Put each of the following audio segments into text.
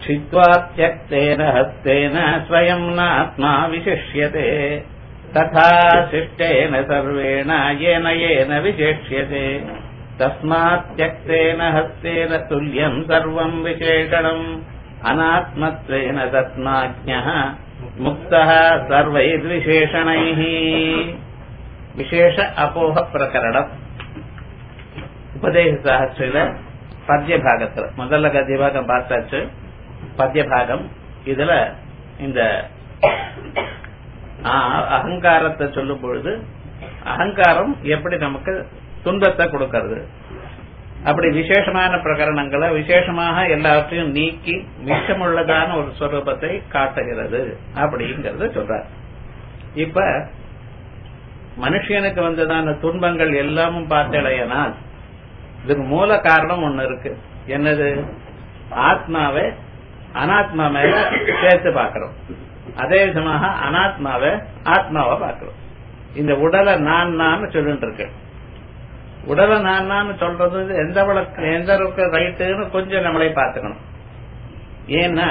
छित्त्वा त्यक्तेन हस्तेन स्वयम् नात्मा विशिष्यते तथा शिष्टेन सर्वेण येन येन विशेष्यते तस्मात् त्यक्तेन हस्तेन तुल्यम् सर्वम् विशेषणम् अनात्मत्वेन तत्नाज्ञः मुक्तः सर्वैर्विशेषणैः விசேஷ அபோக பிரகரணம் உபதேச சாஸ்திரில பத்திய பாகத்துல முதல்ல கத்திய பாகம் பார்த்தாச்சு பத்திய பாகம் இதுல இந்த அகங்காரத்தை சொல்லும் பொழுது அகங்காரம் எப்படி நமக்கு துன்பத்தை கொடுக்கறது அப்படி விசேஷமான பிரகரணங்களை விசேஷமாக எல்லாவற்றையும் நீக்கி மிச்சமுள்ளதான ஒரு ஸ்வரூபத்தை காட்டுகிறது அப்படிங்கறத சொல்றார் இப்ப மனுஷனுக்கு வந்ததான துன்பங்கள் எல்லாமும் பார்த்தடையனால் இதுக்கு மூல காரணம் ஒண்ணு இருக்கு என்னது ஆத்மாவை அனாத்மா மேல சேர்த்து பார்க்கிறோம் அதே விதமாக அனாத்மாவை ஆத்மாவை பார்க்கிறோம் இந்த உடலை நான் நான் சொல்லிட்டு இருக்கேன் உடலை நான் நான் சொல்றது எந்த எந்த அளவுக்கு ரைட்டுன்னு கொஞ்சம் நம்மளே பார்த்துக்கணும் ஏன்னா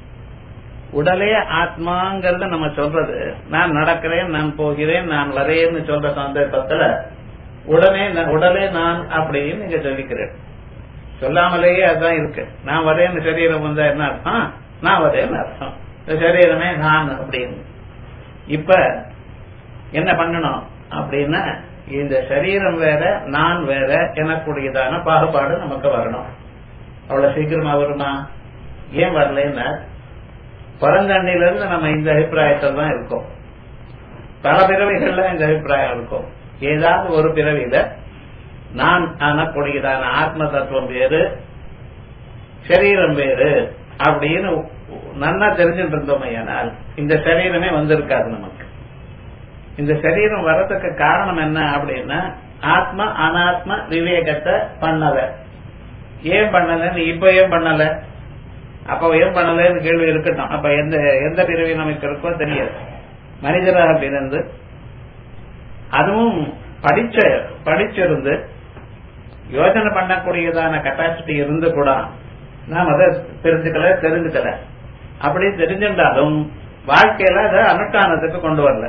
உடலே ஆத்மாங்கிறத நம்ம சொல்றது நான் நடக்கிறேன் நான் போகிறேன் நான் வரேன்னு சொல்ற சந்தர்ப்பத்துல உடனே உடலே நான் அப்படின்னு நீங்க சொல்லிக்கிறேன் சொல்லாமலேயே அதான் இருக்கு நான் வரேன்னு சரீரம் வந்தா என்ன அர்த்தம் நான் வரேன்னு அர்த்தம் இந்த சரீரமே நான் அப்படின்னு இப்ப என்ன பண்ணணும் அப்படின்னா இந்த சரீரம் வேற நான் வேற எனக்கூடியதான பாகுபாடு நமக்கு வரணும் அவ்வளவு சீக்கிரமா வருமா ஏன் வரலன்னா பிறந்தண்ணில இருந்து நம்ம இந்த அபிப்பிராயத்தில் தான் இருக்கோம் பல பிறவிகள்ல இந்த அபிப்பிராயம் இருக்கும் ஏதாவது ஒரு பிறவியில நான் ஆனக்கூடியதான ஆத்ம தத்துவம் வேறு சரீரம் வேறு அப்படின்னு நன்னா தெரிஞ்சுட்டு இருந்தோமையானால் இந்த சரீரமே வந்திருக்காது நமக்கு இந்த சரீரம் வர்றதுக்கு காரணம் என்ன அப்படின்னா ஆத்ம அனாத்ம விவேகத்தை பண்ணல ஏன் பண்ணலன்னு இப்ப ஏன் பண்ணல அப்ப ஏன் பண்ணலன்னு கேள்வி இருக்கட்டும் அப்ப எந்த எந்த பிறவி நமக்கு இருக்கோ தெரியாது மனிதராக பிறந்து அதுவும் படிச்ச படிச்சிருந்து யோசனை பண்ணக்கூடியதான கெப்பாசிட்டி இருந்து கூட நாம் அதை தெரிஞ்சுக்கல தெரிஞ்சுக்கல அப்படி தெரிஞ்சிருந்தாலும் வாழ்க்கையில அதை அனுஷ்டானத்துக்கு கொண்டு வரல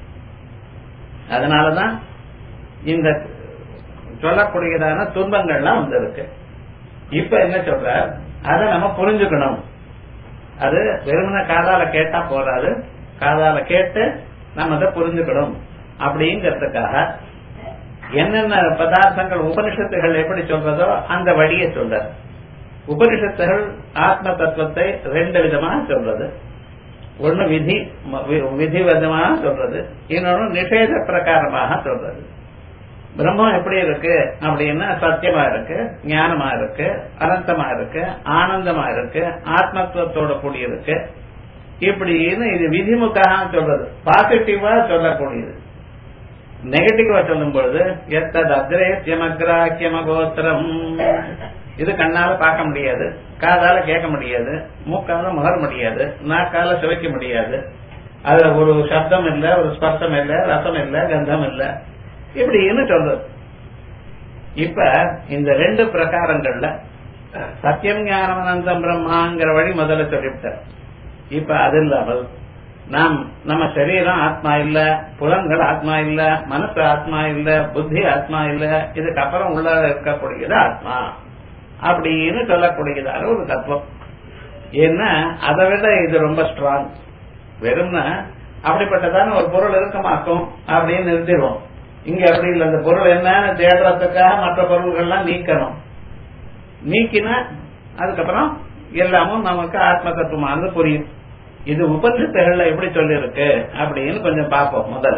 அதனாலதான் இந்த சொல்லக்கூடியதான துன்பங்கள்லாம் வந்து இருக்கு இப்ப என்ன சொல்ற அதை நம்ம புரிஞ்சுக்கணும் அது வெறுமன காதால கேட்டா போறாது காதால கேட்டு நம்ம அதை புரிஞ்சுக்கணும் அப்படிங்கறதுக்காக என்னென்ன பதார்த்தங்கள் உபனிஷத்துகள் எப்படி சொல்றதோ அந்த வழியை சொல்ற உபனிஷத்துகள் ஆத்ம தத்துவத்தை ரெண்டு விதமா சொல்றது ஒன்னு விதி விதிவிதமாக சொல்றது இன்னொன்னு நிஷேத பிரகாரமாக சொல்றது பிரம்மம் எப்படி இருக்கு அப்படின்னா சத்தியமா இருக்கு ஞானமா இருக்கு அனந்தமா இருக்கு ஆனந்தமா இருக்கு ஆத்மத்துவத்தோட கூடிய இருக்கு இப்படின்னு இது விதிமுக்காக சொல்றது பாசிட்டிவா சொல்லக்கூடியது நெகட்டிவா சொல்லும் பொழுது எத்தது அக்ரேத்தியமக்ராக்கியமகோத்திரம் இது கண்ணால பார்க்க முடியாது காதால கேட்க முடியாது மூக்கால முகர முடியாது நாக்கால சுவைக்க முடியாது அதுல ஒரு சப்தம் இல்ல ஒரு ஸ்பர்சம் இல்ல ரசம் இல்ல கந்தம் இல்ல இப்படின்னு சொல்றது இப்ப இந்த ரெண்டு பிரகாரங்கள்ல சத்தியம் ஞானம் அனந்தம் பிரம்மாங்கிற வழி முதல்ல சொல்லிவிட்டார் இப்ப அது இல்லாமல் நாம் நம்ம சரீரம் ஆத்மா இல்ல புலன்கள் ஆத்மா இல்ல மனசு ஆத்மா இல்ல புத்தி ஆத்மா இல்ல இதுக்கப்புறம் உள்ள இருக்கக்கூடியது ஆத்மா அப்படின்னு சொல்லக்கூடியதான ஒரு தத்துவம் ஏன்னா அதை விட இது ரொம்ப ஸ்ட்ராங் வெறும்னா அப்படிப்பட்டதான ஒரு பொருள் இருக்கமாக்கும் அப்படின்னு நிறுத்திடுவோம் இங்க அப்படி இல்லை அந்த பொருள் என்னன்னு தேடுறதுக்காக மற்ற பொருள்கள்லாம் நீக்கணும் நீக்கினா அதுக்கப்புறம் எல்லாமும் நமக்கு ஆத்ம தத்துவமானது புரியும் இது உபனிஷத்துகள்ல எப்படி சொல்லியிருக்கு அப்படின்னு கொஞ்சம் பார்ப்போம் முதல்ல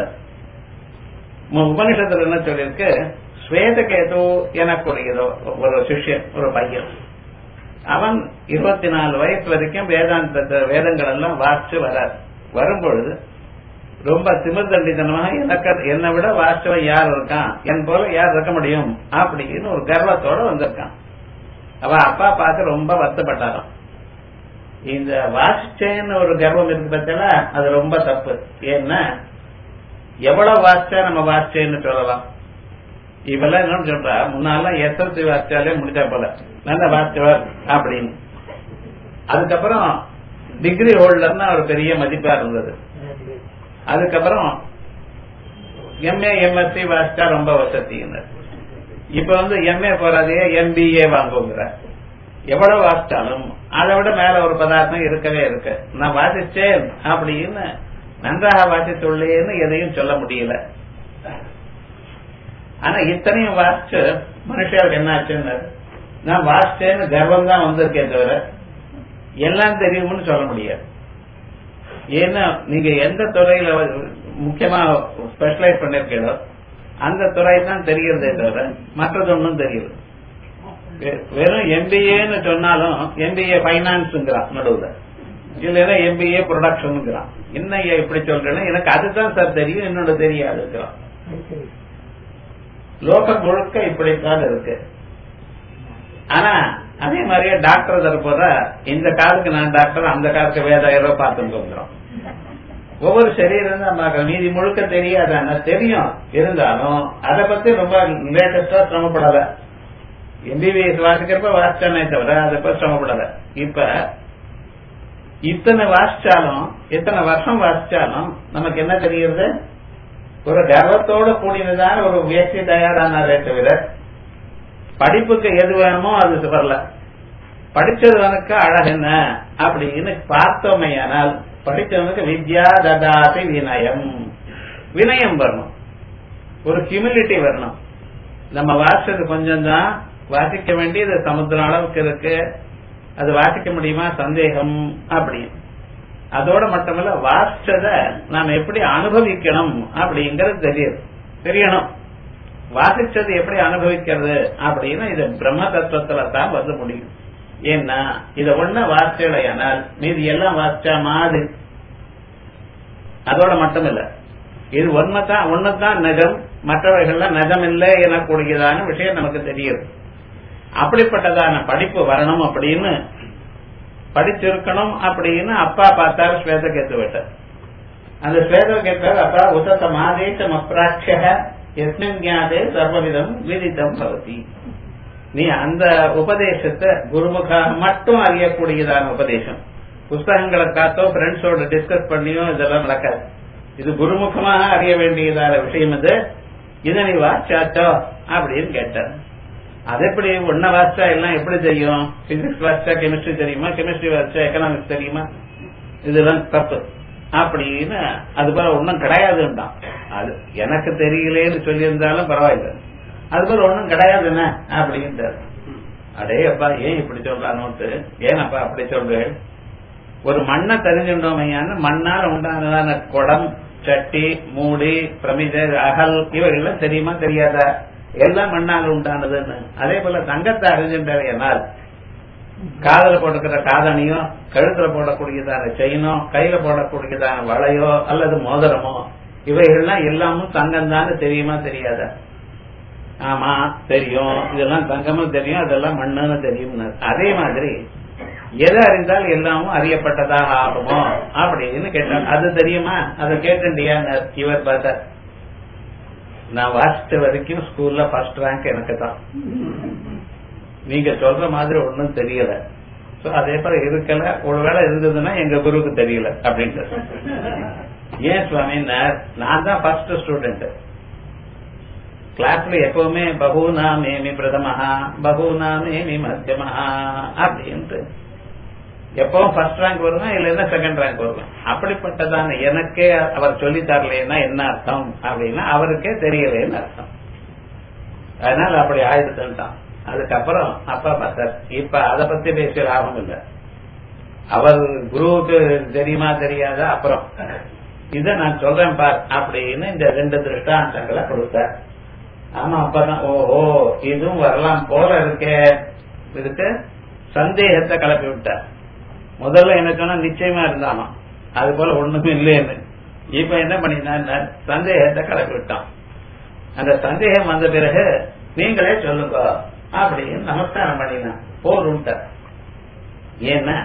உபனிஷத்துல என்ன சொல்லியிருக்கு ஸ்வேதகேது எனக்குரியதோ ஒரு சிஷ்யன் ஒரு பையன் அவன் இருபத்தி நாலு வயசு வரைக்கும் வேதாந்த வேதங்கள் எல்லாம் வாசிச்சு வராது வரும்பொழுது ரொம்ப திமிர்தண்டித்தனமாக எனக்கு என்னை விட வாசிச்சவன் யார் இருக்கான் என் போல யார் இருக்க முடியும் அப்படின்னு ஒரு கர்வத்தோட வந்திருக்கான் அவ அப்பா பார்த்து ரொம்ப வருத்தப்பட்டாராம் இந்த வாசிச்சேன்னு ஒரு கர்வம் இருக்கு பார்த்தா அது ரொம்ப தப்பு ஏன்னா எவ்வளவு வாசிச்சா நம்ம வாசிச்சேன்னு சொல்லலாம் இவெல்லாம் என்ன சொல்றா முன்னால எஸ்எல்சி வாசிச்சாலே முடிச்சா போல நல்ல வாசிச்சவர் அப்படின்னு அதுக்கப்புறம் டிகிரி ஹோல்டர்னு ஒரு பெரிய மதிப்பா இருந்தது அதுக்கப்புறம் எம்ஏ எம்எஸ்சி வாசிச்சா ரொம்ப வசதிங்க இப்ப வந்து எம்ஏ போறாதே எம்பிஏ வாங்குங்கிற எவ்வளவு வாசிச்சாலும் அதை விட மேல ஒரு பதார்த்தம் இருக்கவே இருக்கு நான் வாசிச்சேன் அப்படின்னு நன்றாக வாசித்துள்ளேன்னு எதையும் சொல்ல முடியல ஆனா இத்தனையும் வாசிச்சு மனுஷருக்கு என்ன ஆச்சுன்னு நான் வாசிச்சேன்னு கர்வம் தான் வந்திருக்கேன் தவிர எல்லாம் தெரியும்னு சொல்ல முடியாது ஏன்னா நீங்க எந்த துறையில முக்கியமா ஸ்பெஷலைஸ் பண்ணிருக்கீங்களோ அந்த துறை தான் தெரிகிறதே தவிர மற்றது ஒன்றும் தெரியுது வெறும் எம்பிஏன்னு சொன்னாலும் எம்பிஏ பைனான்ஸ்ங்கிறான் நடுவுல இல்லைன்னா எம்பிஏ ப்ரொடக்ஷனுங்கிறான் என்ன இப்படி சொல்றேன்னா எனக்கு அதுதான் சார் தெரியும் என்னோட தெரியாதுங்கிறான் லோகம் முழுக்க இப்படித்தான் இருக்கு ஆனா அதே மாதிரியே டாக்டர் தரப்போத இந்த காலுக்கு நான் டாக்டர் அந்த காலுக்கு வேதாயிரம் பார்த்துட்டு வந்துடும் ஒவ்வொரு சரீரம் தான் பார்க்கணும் மீதி முழுக்க தெரியாது ஆனா தெரியும் இருந்தாலும் அதை பத்தி ரொம்ப லேட்டஸ்டா சிரமப்படாத எம்பிபிஎஸ் வாசிக்கிறப்ப வாசிச்சானே தவிர அதை பத்தி சிரமப்படாத இப்ப இத்தனை வாசிச்சாலும் இத்தனை வருஷம் வாசிச்சாலும் நமக்கு என்ன தெரியுது ஒரு கர்வத்தோட கூடினதான ஒரு வியக்தி தயாரானாரே தவிர படிப்புக்கு எது வேணுமோ அது வரல படிச்சவனுக்கு அழகு என்ன அப்படின்னு பார்த்தோமையானால் படித்தவனுக்கு வித்யா ததாசி வினயம் வினயம் வரணும் ஒரு ஹியூமிலிட்டி வரணும் நம்ம வாசிச்சது கொஞ்சம் தான் வாசிக்க வேண்டியது சமுத்திரம் அளவுக்கு இருக்கு அது வாசிக்க முடியுமா சந்தேகம் அப்படின்னு அதோட மட்டுமல்ல வாசிச்சத நாம் எப்படி அனுபவிக்கணும் அப்படிங்கறது தெரியுது தெரியணும் வாசிச்சது எப்படி அனுபவிக்கிறது அப்படின்னு இது பிரம்ம தத்துவத்துல தான் வந்து முடியும் ஏன்னா இத ஒண்ணு வாசிச்சலையானால் மீதி எல்லாம் வாசிச்சா மாதிரி அதோட மட்டும் இல்ல இது ஒன்னுதான் ஒண்ணுதான் நஜம் மற்றவர்கள்லாம் நஜம் இல்லை எனக்கூடியதான விஷயம் நமக்கு தெரியுது அப்படிப்பட்டதான படிப்பு வரணும் அப்படின்னு படிச்சிருக்கணும் அப்படின்னு அப்பா பார்த்தாரு ஸ்வேதகேத்து விட்ட அந்த ஸ்வேதகேத்தர் அப்பா உதத்த மாதேசம் அப்ராட்சிய எஸ்மின் ஞாதே சர்வவிதம் விதித்தம் பவதி நீ அந்த உபதேசத்தை குருமுகாக மட்டும் அறியக்கூடியதான உபதேசம் புஸ்தகங்களை காத்தோ ஃப்ரெண்ட்ஸோட டிஸ்கஸ் பண்ணியோ இதெல்லாம் நடக்காது இது குருமுகமாக அறிய வேண்டியதான விஷயம் இது இதை நீ வாச்சாச்சோ அப்படின்னு கேட்டார் அது எப்படி ஒன்ன வாசிச்சா எல்லாம் எப்படி தெரியும் பிசிக்ஸ் வாசிச்சா கெமிஸ்ட்ரி தெரியுமா கெமிஸ்ட்ரி வாசிச்சா எக்கனாமிக்ஸ் தெரியுமா இதெல்லாம் தப்பு அப்படின்னு அது போல ஒன்னும் கிடையாதுன்றான் அது எனக்கு தெரியலேன்னு சொல்லியிருந்தாலும் பரவாயில்ல அது போல ஒன்னும் கிடையாது என்ன அப்படின்ட்டாரு அடே அப்பா ஏன் இப்படி சொல்றானோட்டு ஏன் அப்பா அப்படி சொல்றேன் ஒரு மண்ணை தெரிஞ்சுட்டோமையான்னு மண்ணால் உண்டானதான குடம் சட்டி மூடி பிரமித அகல் இவைகள்லாம் தெரியுமா தெரியாதா எல்லாம் மண்ணால் உண்டானதுன்னு அதே போல தங்கத்தை அறிஞ்சின்றால் காதல போட்டுக்கிற காதணியோ கழுத்துல போடக்கூடியதான செயினோ கையில போடக்கூடியதான வளையோ அல்லது மோதிரமோ இவைகள்லாம் எல்லாமும் தங்கம் தான் தெரியுமா தெரியாதா ஆமா தெரியும் இதெல்லாம் தங்கமும் தெரியும் அதெல்லாம் மண்ணுன்னு தெரியும் அதே மாதிரி எதை அறிந்தால் எல்லாமும் அறியப்பட்டதாக ஆகுமோ அப்படின்னு கேட்டார் அது தெரியுமா அதை கேட்டுண்டியா இவர் பார்த்தார் நான் வாசிச்ச வரைக்கும் ஸ்கூல்ல ஃபர்ஸ்ட் ரேங்க் எனக்கு தான் நீங்க சொல்ற மாதிரி ஒன்னும் தெரியல சோ அதே போல இருக்கல ஒருவேளை இருந்ததுன்னா எங்க குருவுக்கு தெரியல அப்படின்ட்டு ஏன் சுவாமி நான் தான் ஃபர்ஸ்ட் ஸ்டூடெண்ட் கிளாஸ்ல எப்பவுமே பகுனா மேமி பிரதமஹா பகுனா மேமி மத்தியமஹா அப்படின்ட்டு எப்பவும் ஃபர்ஸ்ட் ரேங்க் வருவேன் இல்லைன்னா செகண்ட் ரேங்க் வருவேன் அப்படிப்பட்டதான எனக்கே அவர் சொல்லி தரலன்னா என்ன அர்த்தம் அப்படின்னா அவருக்கே தெரியலேன்னு அர்த்தம் அதனால அப்படி ஆயிடுச்சுட்டான் அதுக்கப்புறம் அப்பா பார்த்தார் இப்ப அதை பத்தி பேசிய லாபம் இல்லை அவர் குருவுக்கு தெரியுமா தெரியாத அப்புறம் இத நான் சொல்றேன் பார் அப்படின்னு இந்த ரெண்டு திருஷ்டாந்தங்களை கொடுத்தார் ஆமா அப்பதான் ஓஹோ இதுவும் வரலாம் போல இருக்கே இதுக்கு சந்தேகத்தை கிளப்பி விட்டார் முதல்ல என்ன சொன்னா நிச்சயமா இருந்தாலும் அது போல ஒண்ணுமே இல்லைன்னு இப்ப என்ன பண்ணினா சந்தேகத்தை கிளப்பி விட்டான் அந்த சந்தேகம் வந்த பிறகு நீங்களே சொல்லுங்க அப்படின்னு நமஸ்காரம் பண்ணினான் போருண்ட ஏன்னா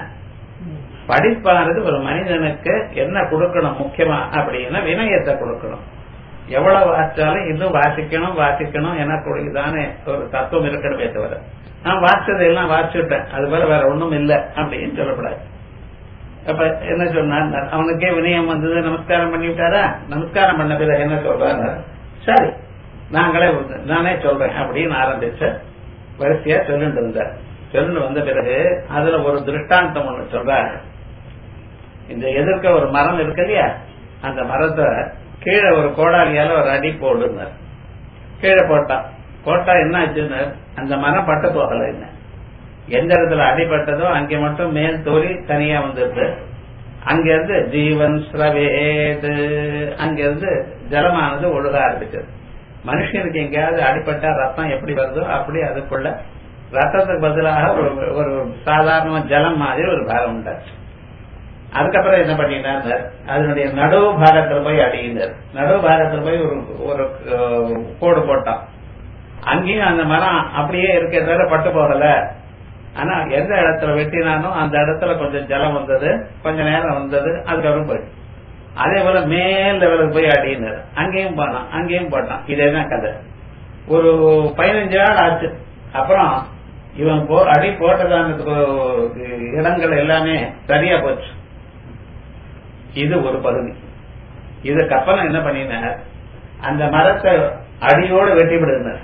படிப்பானது ஒரு மனிதனுக்கு என்ன கொடுக்கணும் முக்கியமா அப்படின்னா வினயத்தை கொடுக்கணும் எவ்வளவு வாசிச்சாலும் இன்னும் வாசிக்கணும் வாசிக்கணும் எனக்குரியதானே ஒரு தத்துவம் இருக்கணுமே தவிர நான் வாசிச்சதை எல்லாம் வாசிச்சுட்டேன் அது போல வேற ஒண்ணும் இல்லை அப்படின்னு சொல்லக்கூடாது அப்ப என்ன சொன்னார் அவனுக்கே வினயம் வந்தது நமஸ்காரம் பண்ணி விட்டாரா நமஸ்காரம் பண்ண பிறகு என்ன சொல்றாரு சரி நாங்களே நானே சொல்றேன் அப்படின்னு ஆரம்பிச்ச வரிசையா சொல்லிட்டு இருந்தார் சொல்லிட்டு வந்த பிறகு அதுல ஒரு திருஷ்டாந்தம் ஒண்ணு சொல்றாரு இந்த எதிர்க்க ஒரு மரம் இருக்கு இல்லையா அந்த மரத்தை கீழே ஒரு கோடாலியால ஒரு அடி போடுனார் கீழே போட்டான் போட்டா என்ன ஆச்சுன்னு அந்த மரம் பட்டு போகல என்ன எந்த இடத்துல அடிபட்டதோ அங்கே மட்டும் மேல் தோறி தனியா வந்துருது அங்கிருந்து ஜீவன் ஸ்ரவேது அங்கிருந்து ஜலமானது ஒழுக ஆரம்பிச்சது மனுஷனுக்கு எங்கேயாவது அடிபட்டா ரத்தம் எப்படி வருதோ அப்படி அதுக்குள்ள ரத்தத்துக்கு பதிலாக ஒரு ஒரு சாதாரண ஜலம் மாதிரி ஒரு பாகம் உண்டாச்சு அதுக்கப்புறம் என்ன பண்ணினார் அதனுடைய நடுவு பாகத்துல போய் அடியினார் நடுவு பாகத்துல போய் ஒரு ஒரு கோடு போட்டான் அங்கேயும் அந்த மரம் அப்படியே இருக்கிறதால பட்டு போகல ஆனா எந்த இடத்துல வெட்டினானோ அந்த இடத்துல கொஞ்சம் ஜலம் வந்தது கொஞ்ச நேரம் வந்தது அதுக்கப்புறம் போயிடுச்சு அதே போல மேல் லெவலுக்கு போய் அடினார் அங்கேயும் போனான் அங்கேயும் போட்டான் இதேதான் கதை ஒரு பதினஞ்சு நாள் ஆச்சு அப்புறம் இவன் போ அடி போட்டதான இடங்கள் எல்லாமே சரியா போச்சு இது ஒரு பகுதி இதுக்கு அப்புறம் என்ன பண்ணினார் அந்த மரத்தை அடியோடு வெட்டி விடுனார்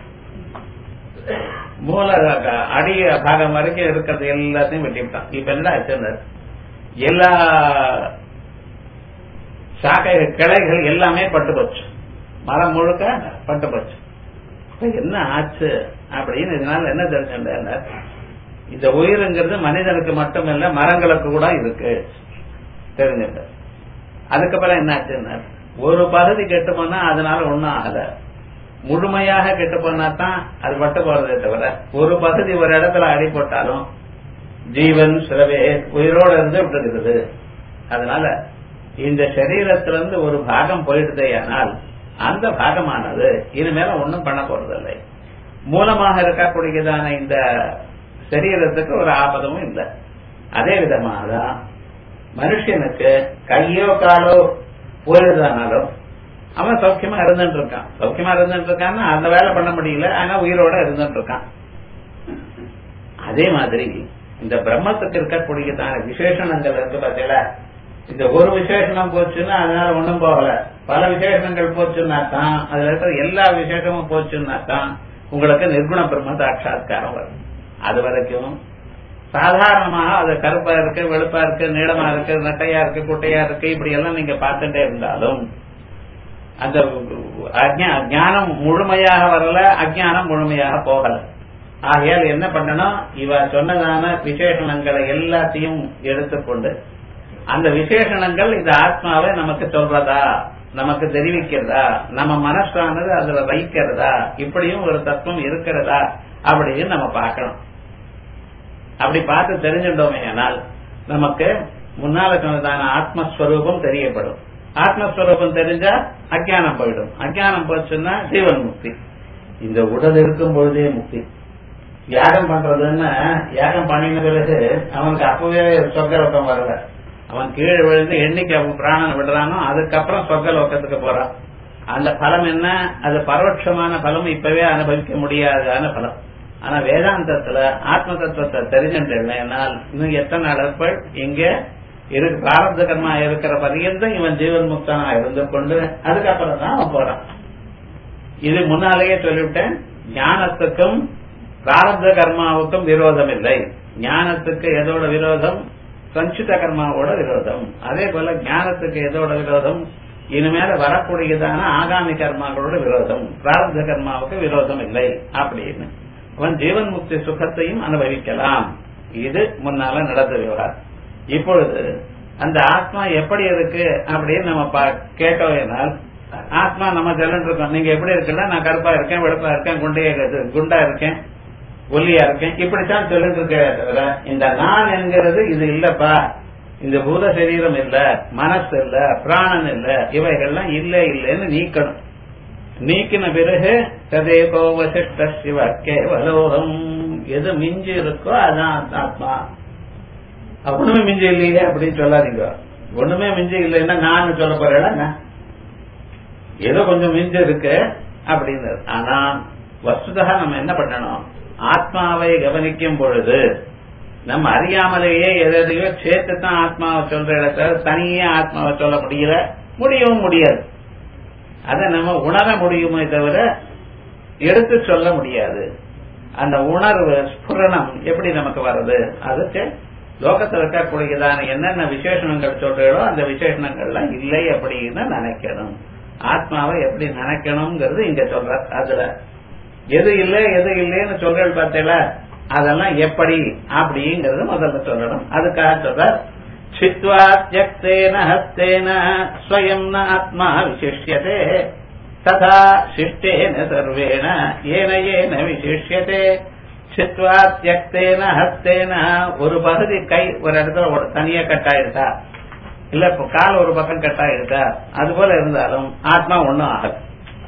மூல அடிய பாகம் வரைக்கும் இருக்கிறது எல்லாத்தையும் வெட்டி விட்டான் இப்ப என்ன ஆச்சுன்னார் எல்லா சாக்கை கிளைகள் எல்லாமே பட்டு போச்சு மரம் முழுக்க பட்டு போச்சு என்ன ஆச்சு அப்படின்னு இதனால என்ன தெரிஞ்சுட்டார் இந்த உயிருங்கிறது மனிதனுக்கு மட்டுமல்ல மரங்களுக்கு கூட இருக்கு தெரிஞ்சுட்ட அதுக்கப்புறம் என்ன ஆச்சுன்னா ஒரு பகுதி கெட்டு போனா அதனால ஒண்ணும் ஆகல முழுமையாக கெட்டு போனா தான் அது பட்டு போறதே தவிர ஒரு பகுதி ஒரு இடத்துல அடி போட்டாலும் ஜீவன் சிலவே உயிரோட இருந்து விட்டுருக்குது அதனால இந்த சரீரத்திலிருந்து ஒரு பாகம் போயிடுதே ஆனால் அந்த பாகமானது இனிமேல ஒன்றும் பண்ண போறதில்லை மூலமாக இருக்கக்கூடியதான இந்த சரீரத்துக்கு ஒரு ஆபதமும் இல்லை அதே விதமாக தான் மனுஷனுக்கு கையோ காலோ போயிடுதானாலும் அவன் சௌக்கியமா இருந்துட்டு இருக்கான் சௌக்கியமா இருந்துட்டு இருக்கான்னா அந்த வேலை பண்ண முடியல ஆனா உயிரோட இருந்துட்டு இருக்கான் அதே மாதிரி இந்த பிரம்மத்துக்கு இருக்கக்கூடியதான விசேஷணங்கள் இருக்கு பார்த்தீங்களா இந்த ஒரு விசேஷணம் போச்சுன்னா அதனால ஒண்ணும் போகல பல விசேஷங்கள் போச்சுன்னா தான் அதுல இருக்கிற எல்லா விசேஷமும் போச்சுன்னா தான் உங்களுக்கு நிர்குண பிரம்ம சாட்சா்காரம் வரும் அது வரைக்கும் சாதாரணமாக அது கருப்பா இருக்கு வெளுப்பா இருக்கு நீளமா இருக்கு நட்டையா இருக்கு குட்டையா இருக்கு இப்படி எல்லாம் நீங்க பார்த்துட்டே இருந்தாலும் அந்த ஞானம் முழுமையாக வரல அஜானம் முழுமையாக போகல ஆகையால் என்ன பண்ணணும் இவ சொன்னதான விசேஷணங்களை எல்லாத்தையும் எடுத்துக்கொண்டு அந்த விசேஷணங்கள் இந்த ஆத்மாவை நமக்கு சொல்றதா நமக்கு தெரிவிக்கிறதா நம்ம மனசானது அதுல வைக்கிறதா இப்படியும் ஒரு தத்துவம் இருக்கிறதா அப்படின்னு நம்ம பார்க்கணும் அப்படி பார்த்து தெரிஞ்சுட்டோமே ஆனால் நமக்கு முன்னால சொன்னதான ஆத்மஸ்வரூபம் தெரியப்படும் ஆத்மஸ்வரூபம் தெரிஞ்சா அஜானம் போயிடும் அஜானம் போச்சுன்னா ஜீவன் முக்தி இந்த உடல் இருக்கும் பொழுதே முக்தி யாகம் பண்றதுன்னா யாகம் பண்ணின பிறகு அவனுக்கு அப்பவே சொர்க்கலோகம் வரல அவன் கீழே விழுந்து என்னைக்கு அவன் பிராணன் விடுறானோ அதுக்கப்புறம் சொர்க்கலோகத்துக்கு போறான் அந்த பலம் என்ன அது பரோட்சமான பலம் இப்பவே அனுபவிக்க முடியாதான பலம் ஆனா வேதாந்தத்துல ஆத்ம தத்துவத்தை தெரிஞ்சுட்டேன்னால் இன்னும் எத்தனை அளவுகள் இங்க இருக்கு பிராரப்த கர்மா இருக்கிற பரியந்தம் இவன் ஜீவன் முக்தனா இருந்து கொண்டு அதுக்கப்புறம் தான் அவன் போறான் இது முன்னாலேயே சொல்லிவிட்டேன் ஞானத்துக்கும் பிராரப்த கர்மாவுக்கும் விரோதம் இல்லை ஞானத்துக்கு எதோட விரோதம் சஞ்சித கர்மாவோட விரோதம் அதே போல ஞானத்துக்கு எதோட விரோதம் இனிமேல வரக்கூடியதான ஆகாமி கர்மாக்களோட விரோதம் பிராரப்த கர்மாவுக்கு விரோதம் இல்லை அப்படின்னு அவன் ஜீவன் முக்தி சுகத்தையும் அனுபவிக்கலாம் இது முன்னால நடந்த விவகாரம் இப்பொழுது அந்த ஆத்மா எப்படி இருக்கு அப்படின்னு நம்ம கேட்டோம்னால் ஆத்மா நம்ம சொல்லிட்டு இருக்கோம் நீங்க எப்படி இருக்குன்னா நான் கருப்பா இருக்கேன் வெளுப்பா இருக்கேன் குண்டைய குண்டா இருக்கேன் ஒல்லியா இருக்கேன் இப்படித்தான் சொல்லிட்டு இருக்கேன் தவிர இந்த நான் என்கிறது இது இல்லப்பா இந்த பூத சரீரம் இல்ல மனசு இல்ல பிராணன் இல்ல இவைகள்லாம் இல்ல இல்லைன்னு நீக்கணும் நீக்கின பிறகு ததேகோ வசிஷ்ட சிவ கேவலோகம் எது மிஞ்சி இருக்கோ அதான் ஆத்மா ஒண்ணுமே மிஞ்சி இல்லையே அப்படின்னு சொல்லாதீங்க ஒண்ணுமே மிஞ்சி இல்லைன்னா நான் சொல்ல போறேன் ஏதோ கொஞ்சம் மிஞ்சு இருக்கு அப்படின்னு ஆனா வஸ்துதா நம்ம என்ன பண்ணணும் ஆத்மாவை கவனிக்கும் பொழுது நம்ம அறியாமலேயே எதையோ சேர்த்து தான் ஆத்மாவை சொல்ற இடத்துல தனியே ஆத்மாவை சொல்ல முடியல முடியவும் முடியாது அதை நம்ம உணர முடியுமே தவிர எடுத்து சொல்ல முடியாது அந்த உணர்வு ஸ்புரணம் எப்படி நமக்கு வருது அதுக்கு லோகத்தில் இருக்கக்கூடியதான என்னென்ன விசேஷணங்கள் சொல்றீங்களோ அந்த விசேஷணங்கள்லாம் இல்லை அப்படின்னு நினைக்கணும் ஆத்மாவை எப்படி நினைக்கணுங்கிறது இங்க சொல்ற அதுல எது இல்லை எது இல்லைன்னு சொல்றது பார்த்தீங்களா அதெல்லாம் எப்படி அப்படிங்கறது முதல்ல சொல்லணும் அதுக்காக சொல்ற சித்வா தியக்தேன ஹஸ்தேன ஸ்வயம் ந ஆத்மா விசிஷ்யதே ததா சிஷ்டேன சர்வேண ஏன ஏன விசிஷ்யதே சித்வா தியக்தேன ஹஸ்தேன ஒரு பகுதி கை ஒரு இடத்துல ஒரு தனியா கட்டாயிருக்கா இல்ல இப்ப கால் ஒரு பக்கம் கட்டாயிருக்கா அது போல இருந்தாலும் ஆத்மா ஒண்ணும் ஆகல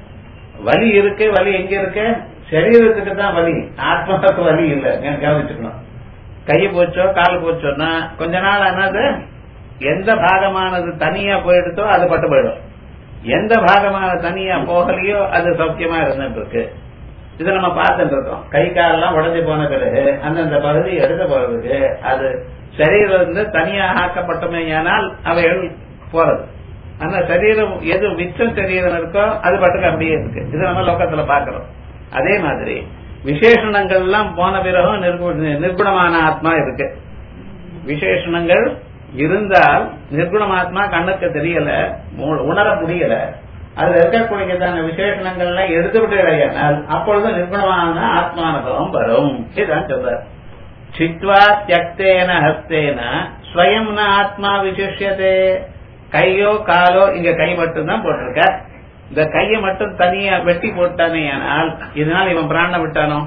வலி இருக்கு வலி எங்க இருக்கு சரீரத்துக்கு தான் வலி ஆத்மாவுக்கு வலி இல்ல கவனிச்சுக்கணும் கை போச்சோ கால் போச்சோன்னா கொஞ்ச நாள் ஆனது எந்த பாகமானது தனியா போயிடுதோ அது பட்டு போயிடும் எந்த பாகமான தனியா போகலையோ அது சௌக்கியமா இருந்துட்டு இருக்கு இதை நம்ம பார்த்துட்டு இருக்கோம் கை காலெல்லாம் உடஞ்சி போன பிறகு அந்தந்த பகுதி எடுத்த பிறகு அது சரீரம் இருந்து தனியாக ஆக்கப்பட்டமே ஆனால் அவைகள் போறது ஆனா சரீரம் எது மிச்சம் சரீரம் இருக்கோ அது பாட்டுக்கு அப்படியே இருக்கு இது நம்ம லோகத்துல பாக்குறோம் அதே மாதிரி விசேஷணங்கள் எல்லாம் போன பிறகும் நிர்குணமான ஆத்மா இருக்கு விசேஷணங்கள் இருந்தால் நிர்குணமாத்மா கண்ணுக்கு தெரியல உணர முடியல அதுல இருக்கக்கூடியதான விசேஷணங்கள்லாம் எடுத்து விட்டுனால் அப்பொழுது நிர்குணமான ஆத்மானுபவம் வரும் இதுதான் சொல்ற சித்வா தியக்தேன ஹஸ்தேன ஸ்வயம் ஆத்மா விசிஷ்யதே கையோ காலோ இங்க கை மட்டும் தான் போட்டிருக்க இந்த கையை மட்டும் தனியா வெட்டி போட்டானே ஆனால் இதனால இவன் பிராணம் விட்டானோ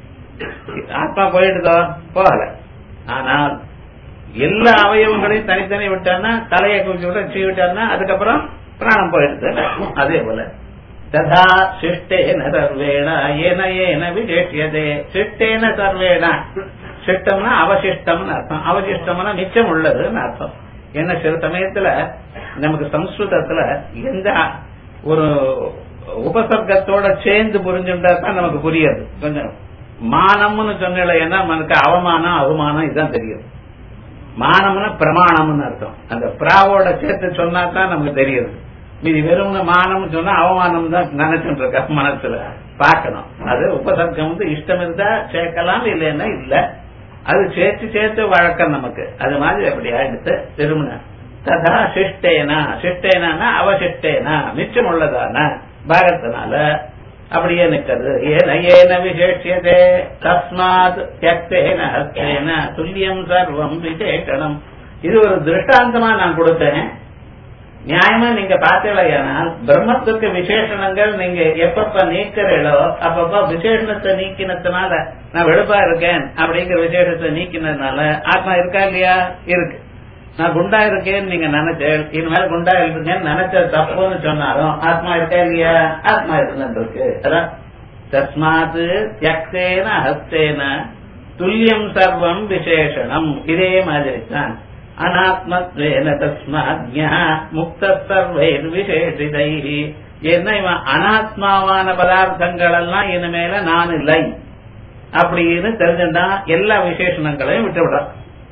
ஆத்மா போயிடுதோ போகல ஆனால் எல்லா அவயவங்களையும் தனித்தனி விட்டான்னா தலையை கொஞ்சம் விட சீ விட்டான்னா அதுக்கப்புறம் பிராணம் போயிடுது அதே போல ததா சிஷ்டேன சர்வேண ஏன ஏன விசேஷியதே சிஷ்டேன சர்வேண சிஷ்டம்னா அவசிஷ்டம்னு அர்த்தம் அவசிஷ்டம்னா மிச்சம் உள்ளதுன்னு அர்த்தம் என்ன சில சமயத்துல நமக்கு சம்ஸ்கிருதத்துல எந்த ஒரு உபசர்க்கத்தோட சேர்ந்து புரிஞ்சுட்டா தான் நமக்கு புரியாது கொஞ்சம் மானம்னு சொன்னல ஏன்னா நமக்கு அவமானம் அவமானம் இதுதான் தெரியும் மானம்னா பிரமாணம்னு அர்த்தம் அந்த பிராவோட சேர்த்து சொன்னா தான் நமக்கு தெரியுது மீதி வெறும் மானம் சொன்னா அவமானம் தான் நினைச்சுட்டு இருக்க மனசுல பார்க்கணும் அது உபசர்க்கம் வந்து இஷ்டம் இருந்தா சேர்க்கலாம் இல்லைன்னா இல்ல அது சேர்த்து சேர்த்து வழக்கம் நமக்கு அது மாதிரி அப்படி ஆயிடுத்து திருமண ததா சிஷ்டேனா சிஷ்டேனா அவசிஷ்டேனா மிச்சம் உள்ளதான பாகத்தினால அப்படியே நிக்கிறது ஏன ஏன விசேஷியதே தஸ்மாத் தியக்தேன ஹஸ்தேன துல்லியம் சர்வம் விசேஷனம் இது ஒரு திருஷ்டாந்தமா நான் கொடுத்தேன் நியாயமா நீங்க பார்த்தீங்களா பிரம்மத்துக்கு விசேஷணங்கள் நீங்க எப்பப்ப நீக்கிறீங்களோ அப்பப்ப விசேஷணத்தை நீக்கினதுனால நான் வெளுப்பா இருக்கேன் அப்படிங்கிற விசேஷத்தை நீக்கினதுனால ஆத்மா இருக்கா இல்லையா இருக்கு நான் குண்டா இருக்கேன்னு நீங்க நினைச்சேன் இனிமேல் குண்டா இருக்கேன்னு நினைச்ச தப்புன்னு சொன்னாலும் ஆத்மா இருக்கா இல்லையா ஆத்மா இருந்துருக்கு அதான் தஸ்மாத் தியக்தேன ஹஸ்தேன துல்லியம் சர்வம் விசேஷணம் இதே மாதிரி தான் அனாத்மத்வேன தஸ்மாத் முக்த சர்வைர் விசேஷிதை என்ன இவன் அனாத்மாவான பதார்த்தங்கள் எல்லாம் இனிமேல நான் இல்லை அப்படின்னு தெரிஞ்சுட்டா எல்லா விசேஷணங்களையும் விட்டு விடுறான்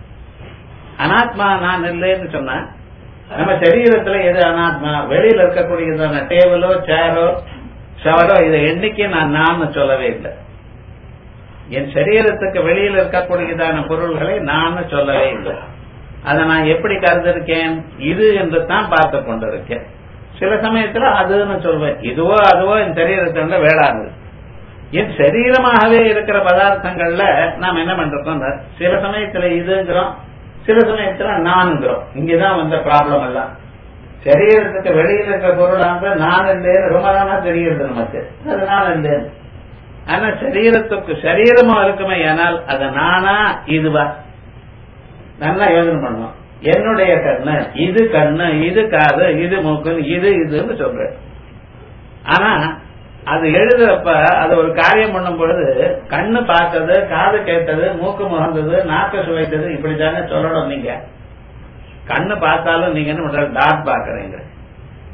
அனாத்மா நான் இல்லைன்னு சொன்னா நம்ம சரீரத்துல எது அனாத்மா வெளியில இருக்கக்கூடியதான டேபிளோ சேரோ ஷவரோ இதை எண்ணிக்கை நான் நான் சொல்லவே இல்லை என் சரீரத்துக்கு வெளியில இருக்கக்கூடியதான பொருள்களை நான் சொல்லவே இல்லை அதை நான் எப்படி கருதிருக்கேன் இது என்று தான் பார்த்து கொண்டிருக்கேன் சில சமயத்துல அதுன்னு சொல்வேன் இதுவோ அதுவோ என் சரீரத்தில வேளாது என் சரீரமாகவே இருக்கிற பதார்த்தங்கள்ல நாம் என்ன பண்றோம் சில சமயத்துல இதுங்கிறோம் சில சமயத்துல நான்கிறோம் இங்கதான் வந்த ப்ராப்ளம் எல்லாம் சரீரத்துக்கு வெளியில இருக்கிற பொருளாக நான் இல்லைன்னு ரொம்ப நாளா தெரிகிறது நமக்கு அது நான் இல்லைன்னு ஆனா சரீரத்துக்கு சரீரமா இருக்குமே ஆனால் அது நானா இதுவா நல்லா யோசனை பண்ணுவோம் என்னுடைய கண்ணு இது கண்ணு இது காது இது மூக்கு இது இதுன்னு சொல்றேன் ஆனா அது எழுதுறப்ப அது ஒரு காரியம் பண்ணும் பொழுது கண்ணு பார்த்தது காது கேட்டது மூக்கு முகந்தது நாக்கு சுவைத்தது இப்படித்தானே சொல்லணும் நீங்க கண்ணு பார்த்தாலும் நீங்க என்ன பண்ற டாட் பாக்குறீங்க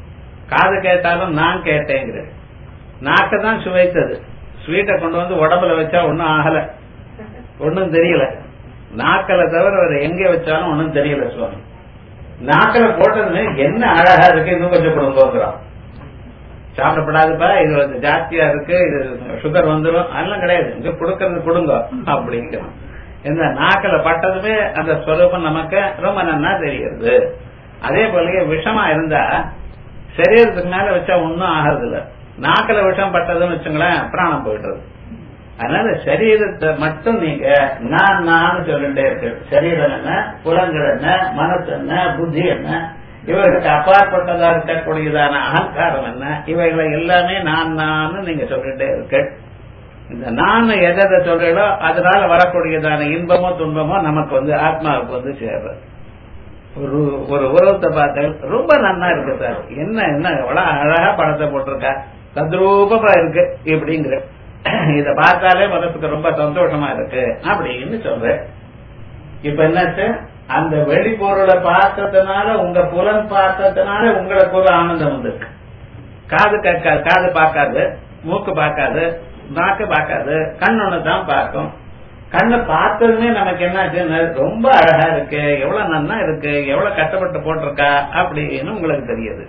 காது கேட்டாலும் நான் கேட்டேங்கிற நாக்கு தான் சுவைத்தது ஸ்வீட்டை கொண்டு வந்து உடம்புல வச்சா ஒன்னும் ஆகல ஒன்னும் தெரியல நாக்கல தவிர வேற எங்க வச்சாலும் ஒன்னும் தெரியல சுவாமி நாக்கல போட்டதுமே என்ன அழகா இருக்கு இன்னும் கொஞ்சம் கொடுங்கோங்கிறோம் சாப்பிடப்படாதுப்பா இது வந்து ஜாஸ்தியா இருக்கு இது சுகர் வந்துடும் அதெல்லாம் கிடையாது இங்க கொடுக்கறது கொடுங்க அப்படிங்கிறோம் இந்த நாக்கில பட்டதுமே அந்த ஸ்வரூபம் நமக்கு ரொம்ப நன்னா தெரியுது அதே போலயே விஷமா இருந்தா சரீரத்துக்கு மேல வச்சா ஒன்னும் ஆகிறது இல்ல நாக்கில விஷம் பட்டதுன்னு வச்சுங்களேன் பிராணம் போயிடுறது அதனால சரீரத்தை மட்டும் நீங்க நான் நான் சொல்லிட்டே இருக்கு சரீரம் என்ன புலங்கள் என்ன மனசு என்ன புத்தி என்ன இவர்களுக்கு அப்பாற்பட்டதா இருக்கக்கூடியதான அகங்காரம் என்ன இவைகளை எல்லாமே நான் நான் நீங்க சொல்லிட்டே இருக்கு இந்த நான் எதை சொல்றீங்களோ அதனால வரக்கூடியதான இன்பமோ துன்பமோ நமக்கு வந்து ஆத்மாவுக்கு வந்து சேர்றது ஒரு ஒரு உறவத்தை பார்த்த ரொம்ப நன்னா இருக்கு சார் என்ன என்ன எவ்வளவு அழகா படத்தை போட்டிருக்கா தத்ரூபமா இருக்கு இப்படிங்கிற இத பார்த்தாலே மனசுக்கு ரொம்ப சந்தோஷமா இருக்கு அப்படின்னு சொல்றேன் இப்ப என்னாச்சு அந்த வெளிப்பொருளை பார்த்ததுனால உங்க புலன் பார்த்ததுனால உங்களுக்கு ஒரு ஆனந்தம் வந்திருக்கு காது கேட்க காது பார்க்காது மூக்கு பார்க்காது நாக்கு பார்க்காது கண் ஒண்ணு தான் பார்க்கும் கண்ணை பார்த்ததுமே நமக்கு என்னாச்சுன்னு ரொம்ப அழகா இருக்கு எவ்வளவு நன்னா இருக்கு எவ்வளவு கஷ்டப்பட்டு போட்டிருக்கா அப்படின்னு உங்களுக்கு தெரியுது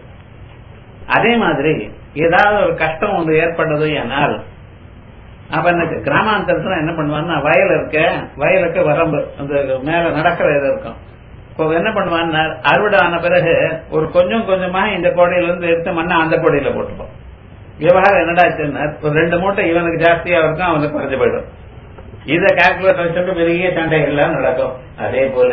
அதே மாதிரி ஏதாவது ஒரு கஷ்டம் ஒன்று ஏற்பட்டது என்னால் அப்ப எனக்கு கிராமாந்தரத்துல என்ன பண்ணுவான்னா வயல் இருக்க வயலுக்கு வரம்பு அந்த மேல நடக்கிற இது இருக்கும் இப்போ என்ன பண்ணுவான்னா அறுவடை ஆன பிறகு ஒரு கொஞ்சம் கொஞ்சமா இந்த கோடையில இருந்து எடுத்து மண்ணை அந்த கோடையில போட்டுப்போம் விவகாரம் என்னடாச்சுன்னா ஒரு ரெண்டு மூட்டை இவனுக்கு ஜாஸ்தியா இருக்கும் அவனுக்கு குறைஞ்சு போயிடும் இத கால்குலேட்டர் வச்சுட்டு பெரிய சண்டை எல்லாம் நடக்கும் அதே போல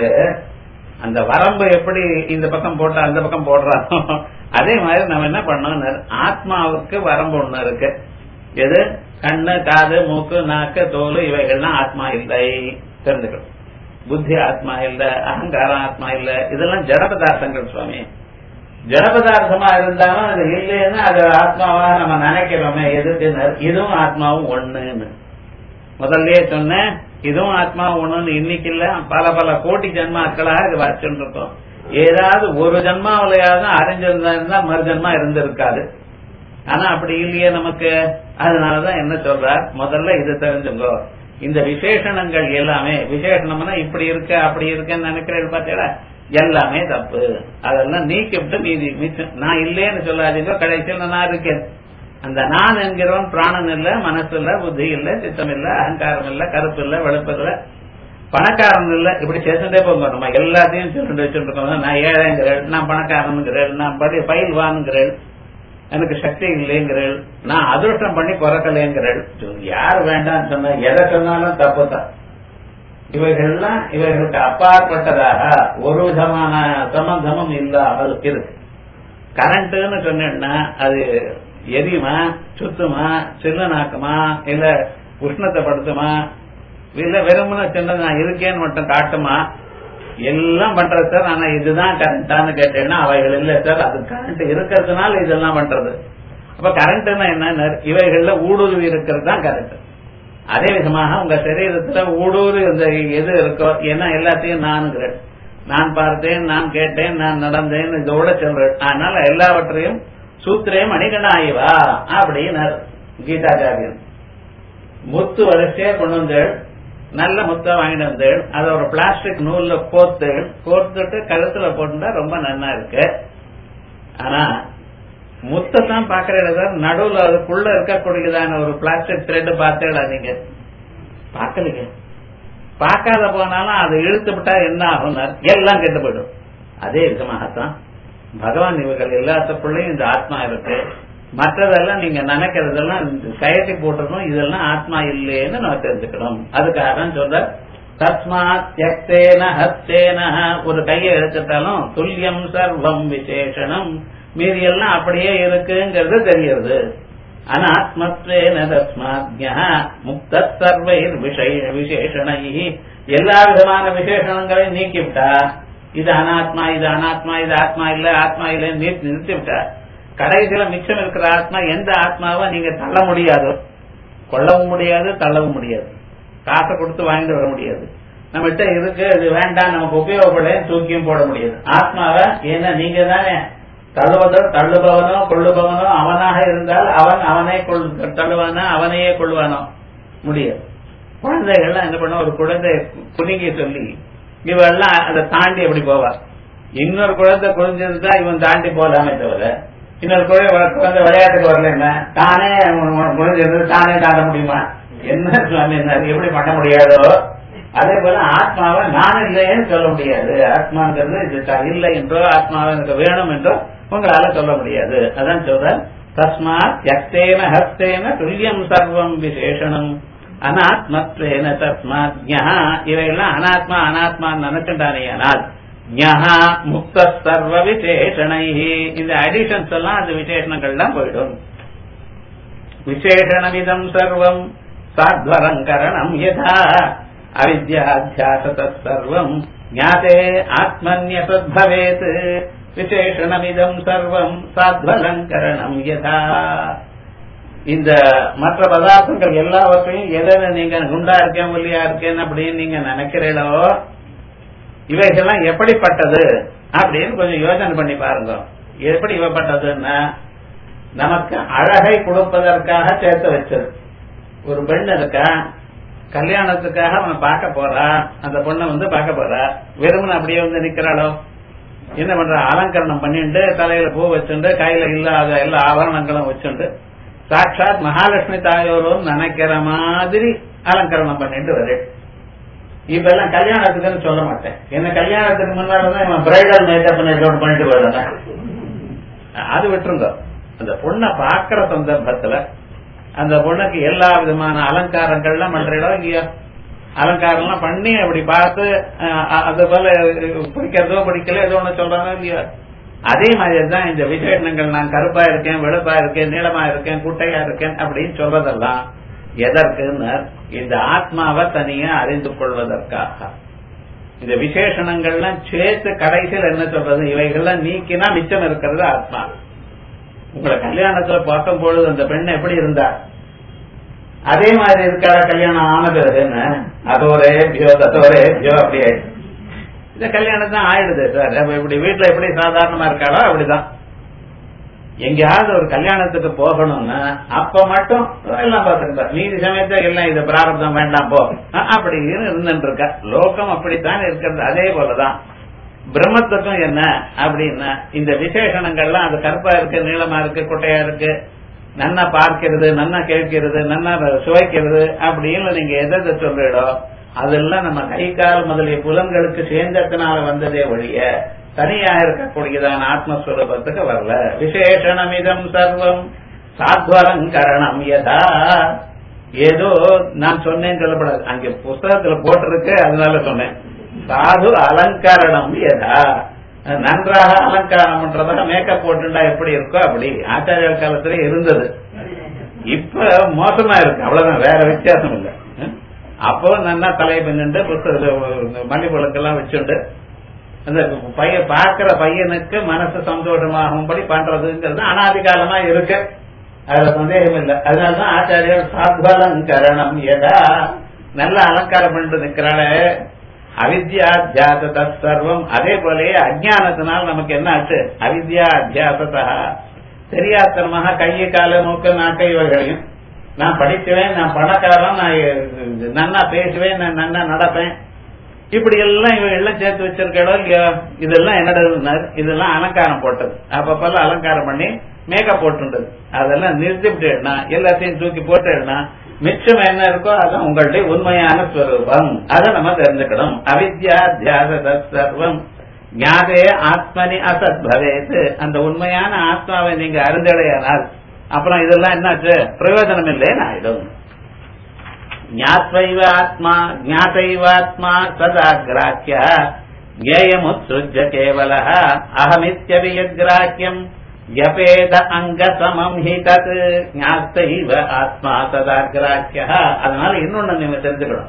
அந்த வரம்பு எப்படி இந்த பக்கம் போட்டா அந்த பக்கம் போடுறானோ அதே மாதிரி நம்ம என்ன பண்ணோம் ஆத்மாவுக்கு வரம்பு ஒண்ணு இருக்கு எது கண்ணு காது மூக்கு நாக்கு தோல் இவைகள்லாம் ஆத்மா இல்லை தெரிஞ்சுக்கணும் புத்தி ஆத்மா இல்ல அகங்காரம் ஆத்மா இல்ல இதெல்லாம் ஜட பதார்த்தங்கள் சுவாமி ஜட பதார்த்தமா இருந்தாலும் அது இல்லைன்னா அது ஆத்மாவா நம்ம நினைக்கிறோமே எதுக்கு இதுவும் ஆத்மாவும் ஒண்ணுன்னு முதல்லயே சொன்னேன் இதுவும் ஆத்மா ஒண்ணுன்னு இன்னைக்கு இல்ல பல பல கோடி ஜென்மாக்களாக இது வச்சுட்டு இருக்கோம் ஏதாவது ஒரு ஜென்மாவிலையாவது அறிஞ்சிருந்தா மறு ஜென்மா இருந்திருக்காது ஆனா அப்படி இல்லையே நமக்கு அதனாலதான் என்ன சொல்றார் முதல்ல இது தெரிஞ்சுங்கோ இந்த விசேஷணங்கள் எல்லாமே விசேஷணம்னா இப்படி இருக்க அப்படி இருக்குன்னு நினைக்கிறேன் பார்த்தீங்களா எல்லாமே தப்பு அதெல்லாம் நீக்கிவிட்டு மீதி மிச்சம் நான் இல்லேன்னு சொல்லாதீங்க கடைசியில் நான் இருக்கேன் அந்த நான் என்கிறவன் பிராணன் இல்ல மனசு இல்ல புத்தி இல்ல சித்தம் இல்ல அகங்காரம் இல்ல கருப்பு இல்ல வெளுப்பு இல்ல பணக்காரன் இல்ல இப்படி சேர்த்துட்டே போங்க நம்ம எல்லாத்தையும் சொல்லிட்டு வச்சுட்டு இருக்கோம் நான் ஏழைங்கிறேன் நான் பணக்காரனுங்கிறேன் நான் படி பயில் வாங்குகிறேன் எனக்கு சக்தி இல்லைங்கிறேன் நான் அதிர்ஷ்டம் பண்ணி பிறக்கலைங்கிறேன் யார் வேண்டாம்னு சொன்ன எதை சொன்னாலும் தப்பு தான் இவைகள்லாம் இவைகளுக்கு அப்பாற்பட்டதாக ஒரு விதமான சம்பந்தமும் இல்லாமல் இருக்கு கரண்ட்னு சொன்னா அது எரியுமா சுத்துமா சில்லனாக்குமா இல்ல உஷ்ணத்தை படுத்துமா இல்ல வெறுமன சின்ன நான் இருக்கேன்னு மட்டும் காட்டுமா எல்லாம் பண்றது சார் ஆனா இதுதான் கரண்டான்னு கேட்டேன்னா அவைகள் இல்ல சார் அது கரண்ட் இருக்கிறதுனால இதெல்லாம் பண்றது அப்ப கரண்ட்னா என்ன இவைகள்ல ஊடுருவி இருக்கிறது தான் கரண்ட் அதே விதமாக உங்க சரீரத்துல ஊடுருவி இந்த எது இருக்கோ ஏன்னா எல்லாத்தையும் நானுங்கிறேன் நான் பார்த்தேன் நான் கேட்டேன் நான் நடந்தேன் இதோட சொல்றேன் அதனால எல்லாவற்றையும் சூத்திரே மணிகண்டாயிவா அப்படின்னு கீதாச்சாரியன் முத்து வரிசையா கொண்டு வந்தேள் நல்ல முத்தா வாங்கிட்டு வந்தேள் அதை ஒரு பிளாஸ்டிக் நூல்ல கோர்த்தேள் கோர்த்துட்டு கழுத்துல போட்டுட்டா ரொம்ப நன்னா இருக்கு ஆனா முத்தத்தான் பாக்குறேன் நடுவுல அதுக்குள்ள இருக்கக்கூடியதான ஒரு பிளாஸ்டிக் த்ரெட் பார்த்தேடா நீங்க பாக்கலீங்க பார்க்காத போனாலும் அதை இழுத்து விட்டா என்ன ஆகும் எல்லாம் கெட்டு போயிடும் அதே இருக்கு மகத்தான் பகவான் இவர்கள் எல்லாத்துக்குள்ளயும் இந்த ஆத்மா இருக்கு மற்றதெல்லாம் நீங்க நினைக்கிறதெல்லாம் கயட்டி போட்டுருக்கணும் இதெல்லாம் ஆத்மா இல்லைன்னு நம்ம தெரிஞ்சுக்கணும் அதுக்காக தான் சொல்ற தஸ்மாத் தியக்தேன ஹஸ்தேன ஒரு கையை எடுத்துட்டாலும் துல்லியம் சர்வம் விசேஷனம் மீதி எல்லாம் அப்படியே இருக்குங்கிறது தெரியுது அனாத்மத்வேன தஸ்மாத்யா முக்த சர்வைர் விஷய விசேஷணை எல்லா விதமான விசேஷணங்களையும் நீக்கிவிட்டா இது அனாத்மா இது அனாத்மா இது ஆத்மா இல்ல ஆத்மா இல்ல நிறுத்தி விட்டா கடைசியில மிச்சம் இருக்கிற ஆத்மா எந்த ஆத்மாவை நீங்க தள்ள முடியாதோ கொள்ளவும் முடியாது தள்ளவும் முடியாது காசை கொடுத்து வாங்கிட்டு வர முடியாது நம்ம கிட்ட இருக்கு இது வேண்டாம் நமக்கு உபயோகப்பட தூக்கியும் போட முடியாது ஆத்மாவை ஏன்னா நீங்க தானே தள்ளுவதோ தள்ளுபவனோ கொள்ளுபவனோ அவனாக இருந்தால் அவன் அவனை கொள் தள்ளுவானா அவனையே கொள்வானோ முடியாது குழந்தைகள்லாம் என்ன பண்ண ஒரு குழந்தை குலுங்கி சொல்லி இவெல்லாம் அதை தாண்டி எப்படி போவா இன்னொரு குழந்தை குழந்தைருந்தா இவன் தாண்டி போலாமே தவிர இன்னொரு குழந்தை குழந்தை விளையாட்டுக்கு வரல என்ன தானே குழந்தை தானே தாண்ட முடியுமா என்ன சுவாமி என்ன எப்படி பண்ண முடியாதோ அதே போல ஆத்மாவை நான் இல்லைன்னு சொல்ல முடியாது ஆத்மாங்கிறது இது த- இல்லை என்றோ ஆத்மாவை எனக்கு வேணும் என்றோ உங்களால சொல்ல முடியாது அதான் சொல்ற தஸ்மாத் யக்தேன ஹஸ்தேன துல்லியம் சர்வம் விசேஷணம் அனாத்மத்வேன தஸ்மாத் ஞஹா இவையெல்லாம் அனாத்மா அனாத்மா நினைச்சுட்டானே ஆனால் ஞஹா முக்த சர்வ விசேஷணை இந்த அடிஷன்ஸ் எல்லாம் அந்த விசேஷணங்கள்லாம் போயிடும் விசேஷணமிதம் சர்வம் சாத்வரங்கரணம் யதா அவித்யாத்தியாசத சர்வம் ஞாதே ஆத்மன்யசத்பவேத் விசேஷணமிதம் சர்வம் சாத்வலங்கரணம் யதா இந்த மற்ற பதார்த்தங்கள் எல்லாவற்றையும் எதை நீங்க குண்டா இருக்கேன் ஒல்லியா இருக்கேன் அப்படின்னு நீங்க நினைக்கிறீங்களோ இவைகள்லாம் எப்படிப்பட்டது அப்படின்னு கொஞ்சம் யோசனை பண்ணி பாருங்க எப்படி இவப்பட்டதுன்னா நமக்கு அழகை கொடுப்பதற்காக சேர்த்து வச்சது ஒரு பெண் இருக்கா கல்யாணத்துக்காக அவன் பார்க்க போறா அந்த பொண்ணை வந்து பார்க்க போறா வெறுமன் அப்படியே வந்து நிக்கிறாளோ என்ன பண்ற அலங்கரணம் பண்ணிட்டு தலையில பூ வச்சுண்டு கையில இல்லாத எல்லா ஆபரணங்களும் வச்சுண்டு சாட்சாத் மகாலட்சுமி தாயோரும் நினைக்கிற மாதிரி அலங்கரணம் பண்ணிட்டு வருது இப்ப எல்லாம் கல்யாணத்துக்குன்னு சொல்ல மாட்டேன் என்ன கல்யாணத்துக்கு முன்னால தான் இவன் பிரைடல் மேக்கப் பண்ணிட்டு வருவேன் அது விட்டுருங்க அந்த பொண்ணை பாக்குற சந்தர்ப்பத்துல அந்த பொண்ணுக்கு எல்லா விதமான அலங்காரங்கள்லாம் பண்றீங்களோ இல்லையோ அலங்காரம்லாம் பண்ணி அப்படி பார்த்து அஹ், அது போல பிடிக்கிறதோ பிடிக்கல ஏதோ ஒண்ணு சொல்றாங்க இல்லையோ அதே மாதிரி தான் இந்த விசேஷங்கள் நான் கருப்பா இருக்கேன் வெளுப்பா இருக்கேன் நீளமா இருக்கேன் குட்டையா இருக்கேன் அப்படின்னு சொல்றதெல்லாம் எதற்குன்னு இந்த ஆத்மாவை தனியா அறிந்து கொள்வதற்காக இந்த விசேஷணங்கள்லாம் சேர்த்து கடைசியில் என்ன சொல்றது இவைகள்லாம் நீக்கினா மிச்சம் இருக்கிறது ஆத்மா உங்களை கல்யாணத்துல பார்க்கும் பொழுது அந்த பெண் எப்படி இருந்தா அதே மாதிரி இருக்காரா கல்யாணம் ஆன பிறகு என்ன அதோரே பியோ தத்தோரே பியோ அப்படி ஆயிடுச்சு இந்த கல்யாணம் தான் ஆயிடுது சார் அப்ப இப்படி வீட்டுல எப்படி சாதாரணமா இருக்காளோ அப்படிதான் எங்கேயாவது ஒரு கல்யாணத்துக்கு போகணும்னா அப்ப மட்டும் எல்லாம் பார்த்துருந்தா மீதி சமயத்தை எல்லாம் இது பிராரப்தம் வேண்டாம் போ அஹ் அப்படின்னு இருந்துட்டு இருக்கா லோகம் அப்படித்தான் இருக்கிறது அதே போலதான் பிரம்மத்துக்கும் என்ன அப்படின்னா இந்த விசேஷணங்கள்லாம் அது கருப்பா இருக்கு நீளமா இருக்கு குட்டையா இருக்கு நன்னா பார்க்கிறது நன்னா கேட்கிறது நன்னா சுவைக்கிறது அப்படின்னு நீங்க எதை எதை சொல்றீடோ அதெல்லாம் நம்ம கை கால் முதலிய புலன்களுக்கு சேர்ந்ததுனால வந்ததே ஒழிய தனியா இருக்கக்கூடியதான ஆத்மஸ்வரூபத்துக்கு வரல விசேஷணமிதம் சர்வம் சாத்வரங்கரணம் யதா ஏதோ நான் சொன்னேன்னு சொல்லப்படாது அங்க புஸ்தகத்துல போட்டிருக்கு அதனால சொன்னேன் சாது அலங்கரணம் யதா நன்றாக அலங்காரம் பண்றதா மேக்கப் போட்டுண்டா எப்படி இருக்கோ அப்படி ஆச்சாரியர் காலத்துல இருந்தது இப்ப மோசமா இருக்கு அவ்வளவுதான் வேற வித்தியாசம் இல்ல அப்போ நல்லா தலையை பின்னுண்டு புத்தகத்துல மல்லிப்பழக்கெல்லாம் வச்சுண்டு அந்த பையன் பார்க்கிற பையனுக்கு மனசு சந்தோஷமாகும்படி பண்றதுங்கிறது அனாதிகாலமா இருக்கு அதுல சந்தேகம் இல்லை அதனாலதான் ஆச்சாரியர் சாத்வலங்கரணம் எதா நல்ல அலங்காரம் பண்ணிட்டு நிக்கிறாளே அவித்யா அத்தியாசத சர்வம் அதே போலயே அஜானத்தினால் நமக்கு என்ன ஆச்சு அவித்யா அத்தியாசதா தெரியாத்தனமாக கையை கால மூக்க நாக்கை இவர்களையும் நான் படிக்குவேன் நான் பணக்காரன் நான் நன்னா பேசுவேன் நான் நன்னா நடப்பேன் இப்படி எல்லாம் இவங்க எல்லாம் சேர்த்து வச்சிருக்கோ இல்லையோ இதெல்லாம் என்னடா இதெல்லாம் அலங்காரம் போட்டது அப்பப்பெல்லாம் அலங்காரம் பண்ணி மேக்கப் போட்டுண்டது அதெல்லாம் நிறுத்திவிட்டேன்னா எல்லாத்தையும் தூக்கி போட்டேன்னா மிச்சம் என்ன இருக்கோ அதான் உங்களுடைய உண்மையான ஸ்வரூபம் அதை நம்ம தெரிஞ்சுக்கணும் அவித்யா தியாசத சர்வம் ஞாதே ஆத்மனி அசத் பவேத் அந்த உண்மையான ஆத்மாவை நீங்க அறிந்தடையானால் அப்புறம் இதெல்லாம் என்னாச்சு பிரயோஜனம் இல்லைன்னு ஆயிடும் ஞாத்வைவ ஆத்மா ஞாதைவாத்மா சதாகிராக்கிய ஞேயமுத்சுஜ்ய கேவல அகமித்யபியகிராக்கியம் ஜபேத அங்க சமம் ஹி தத் ஞாத்தைவ ஆத்மா சதாகிராக்கிய அதனால இன்னொன்னு நீங்க தெரிஞ்சுக்கணும்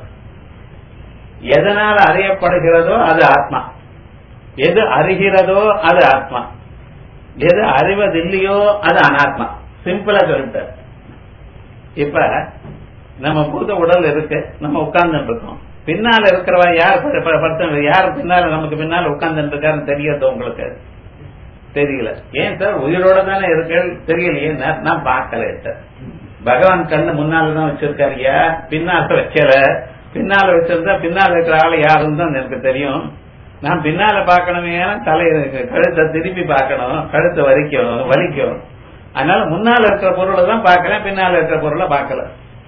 எதனால் அறியப்படுகிறதோ அது ஆத்மா எது அறிகிறதோ அது ஆத்மா எது அறிவதில்லையோ அது அனாத்மா சிம்பிளா சொல்லிட்டார் இப்ப நம்ம பூத உடல் இருக்கு நம்ம உட்கார்ந்துட்டு இருக்கோம் பின்னால இருக்கிறவா யார் படுத்த யார் பின்னால நமக்கு பின்னால உட்கார்ந்துட்டு இருக்காருன்னு தெரியாது உங்களுக்கு தெரியல ஏன் சார் உயிரோட தானே இருக்கு தெரியலையே நான் நான் பார்க்கல சார் பகவான் கண்ணு முன்னாலதான் வச்சிருக்காருயா பின்னால வைக்கல பின்னால வச்சிருந்தா பின்னால இருக்கிற ஆளு யாருன்னு தான் எனக்கு தெரியும் நான் பின்னால பாக்கணுமே தலை கழுத்தை திருப்பி பார்க்கணும் கழுத்தை வலிக்கும் வலிக்கும் அதனால முன்னால இருக்கிற பொருளை தான் பார்க்கறேன் பின்னால இருக்கிற பொருளை பார்க்கல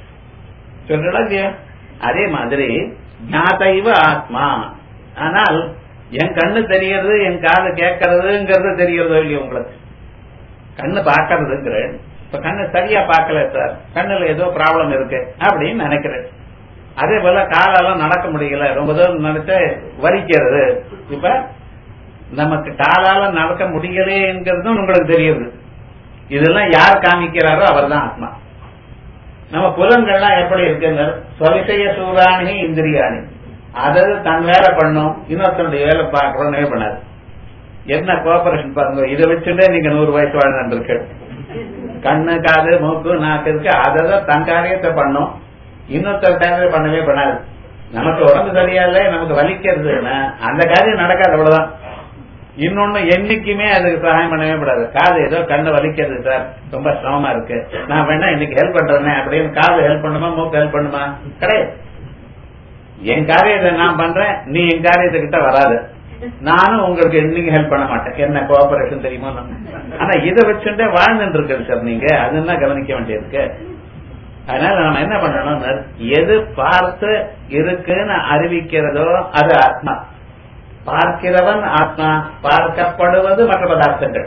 சொல்றா இல்லையா அதே மாதிரி ஞாதைவ ஆத்மா ஆனால் என் கண்ணு தெரியறது என் காது கேட்கறதுங்கிறது தெரியறதோ இல்லையோ உங்களுக்கு கண்ணு பாக்கிறதுங்கிறேன் இப்ப கண்ணு சரியா பார்க்கல சார் கண்ணுல ஏதோ ப்ராப்ளம் இருக்கு அப்படின்னு நினைக்கிறேன் அதே போல காலெல்லாம் நடக்க முடியல ரொம்ப தூரம் நினைச்ச வலிக்கிறது இப்ப நமக்கு காலால நடக்க முடியலேங்கிறதும் உங்களுக்கு தெரியுது இதெல்லாம் யார் காமிக்கிறாரோ அவர் தான் ஆத்மா நம்ம புலன்கள்லாம் எப்படி இருக்குன்னு சொலிசைய சூராணி இந்திரியாணி அதாவது தன் வேலை பண்ணும் இன்னொருத்தனுடைய வேலை பார்க்கறோம் பண்ணாது என்ன கோஆபரேஷன் பாருங்க இதை வச்சுட்டே நீங்க நூறு வயசு வாழ்ந்துருக்கு கண்ணு காது மூக்கு நாக்கு இருக்கு அதை தன் காரியத்தை பண்ணும் இன்னொருத்தர் காரியத்தை பண்ணவே பண்ணாது நமக்கு உடம்பு சரியால நமக்கு வலிக்கிறதுன்னா அந்த காரியம் நடக்காது அவ்வளவுதான் இன்னொன்னு என்னைக்குமே அதுக்கு சகாயம் பண்ணவே கூடாது காது ஏதோ கண்ணு வலிக்கிறது சார் ரொம்ப சிரமமா இருக்கு நான் வேணா இன்னைக்கு ஹெல்ப் பண்றேனே அப்படின்னு காது ஹெல்ப் பண்ணுமா மூக்கு ஹெல்ப் பண்ணுமா கிடையாது என் காரியத்தை நான் பண்றேன் நீ என் காரியத்தை கிட்ட வராது நானும் உங்களுக்கு இன்னைக்கு ஹெல்ப் பண்ண மாட்டேன் என்ன கோஆபரேஷன் தெரியுமா ஆனா இதை வச்சுட்டே வாழ்ந்துட்டு இருக்கு சார் நீங்க அதுதான் கவனிக்க வேண்டியிருக்கு அதனால நம்ம என்ன பண்ணணும் எது பார்த்து இருக்குன்னு அறிவிக்கிறதோ அது ஆத்மா பார்க்கிறவன் ஆத்மா பார்க்கப்படுவது மற்ற பதார்த்தங்கள்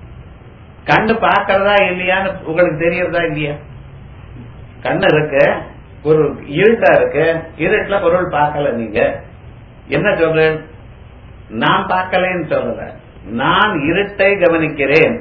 கண்ணு பார்க்கறதா இல்லையான்னு உங்களுக்கு தெரியறதா இல்லையா கண்ணு இருக்கு ஒரு இருட்டா இருக்கு இருட்டுல பொருள் பார்க்கல நீங்க என்ன சொல்ற நான் பார்க்கலன்னு சொல்லல நான் இருட்டை கவனிக்கிறேன்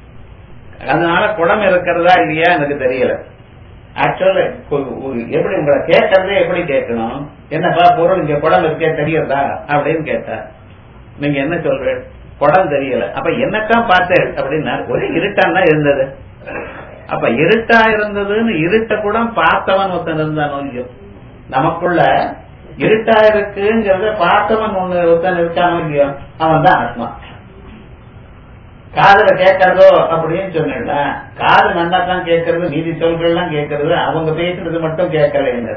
அதனால குடம் இருக்கிறதா இல்லையா எனக்கு தெரியல ஆக்சுவலா எப்படி உங்களை கேட்கறதே எப்படி கேட்கணும் என்னப்பா பொருள் இங்க குடம் இருக்கே தெரியறதா அப்படின்னு கேட்டா நீங்க என்ன சொல்ற குடம் தெரியல அப்ப என்னத்தான் பார்த்தேன் அப்படின்னா ஒரே இருட்டான் தான் இருந்தது அப்ப இருட்டா இருந்ததுன்னு இருட்ட கூட பார்த்தவன் ஒருத்தன் இருந்தானோ இல்லையோ நமக்குள்ள இருட்டா இருக்குங்கிறத பார்த்தவன் ஒண்ணு ஒருத்தன் இருக்கானோ இல்லையோ அவன் தான் ஆத்மா காதுல கேட்கறதோ அப்படின்னு சொன்னா காது நல்லா தான் கேட்கறது நீதி சொல்கள்லாம் கேட்கறது அவங்க பேசுறது மட்டும் கேட்கலைங்க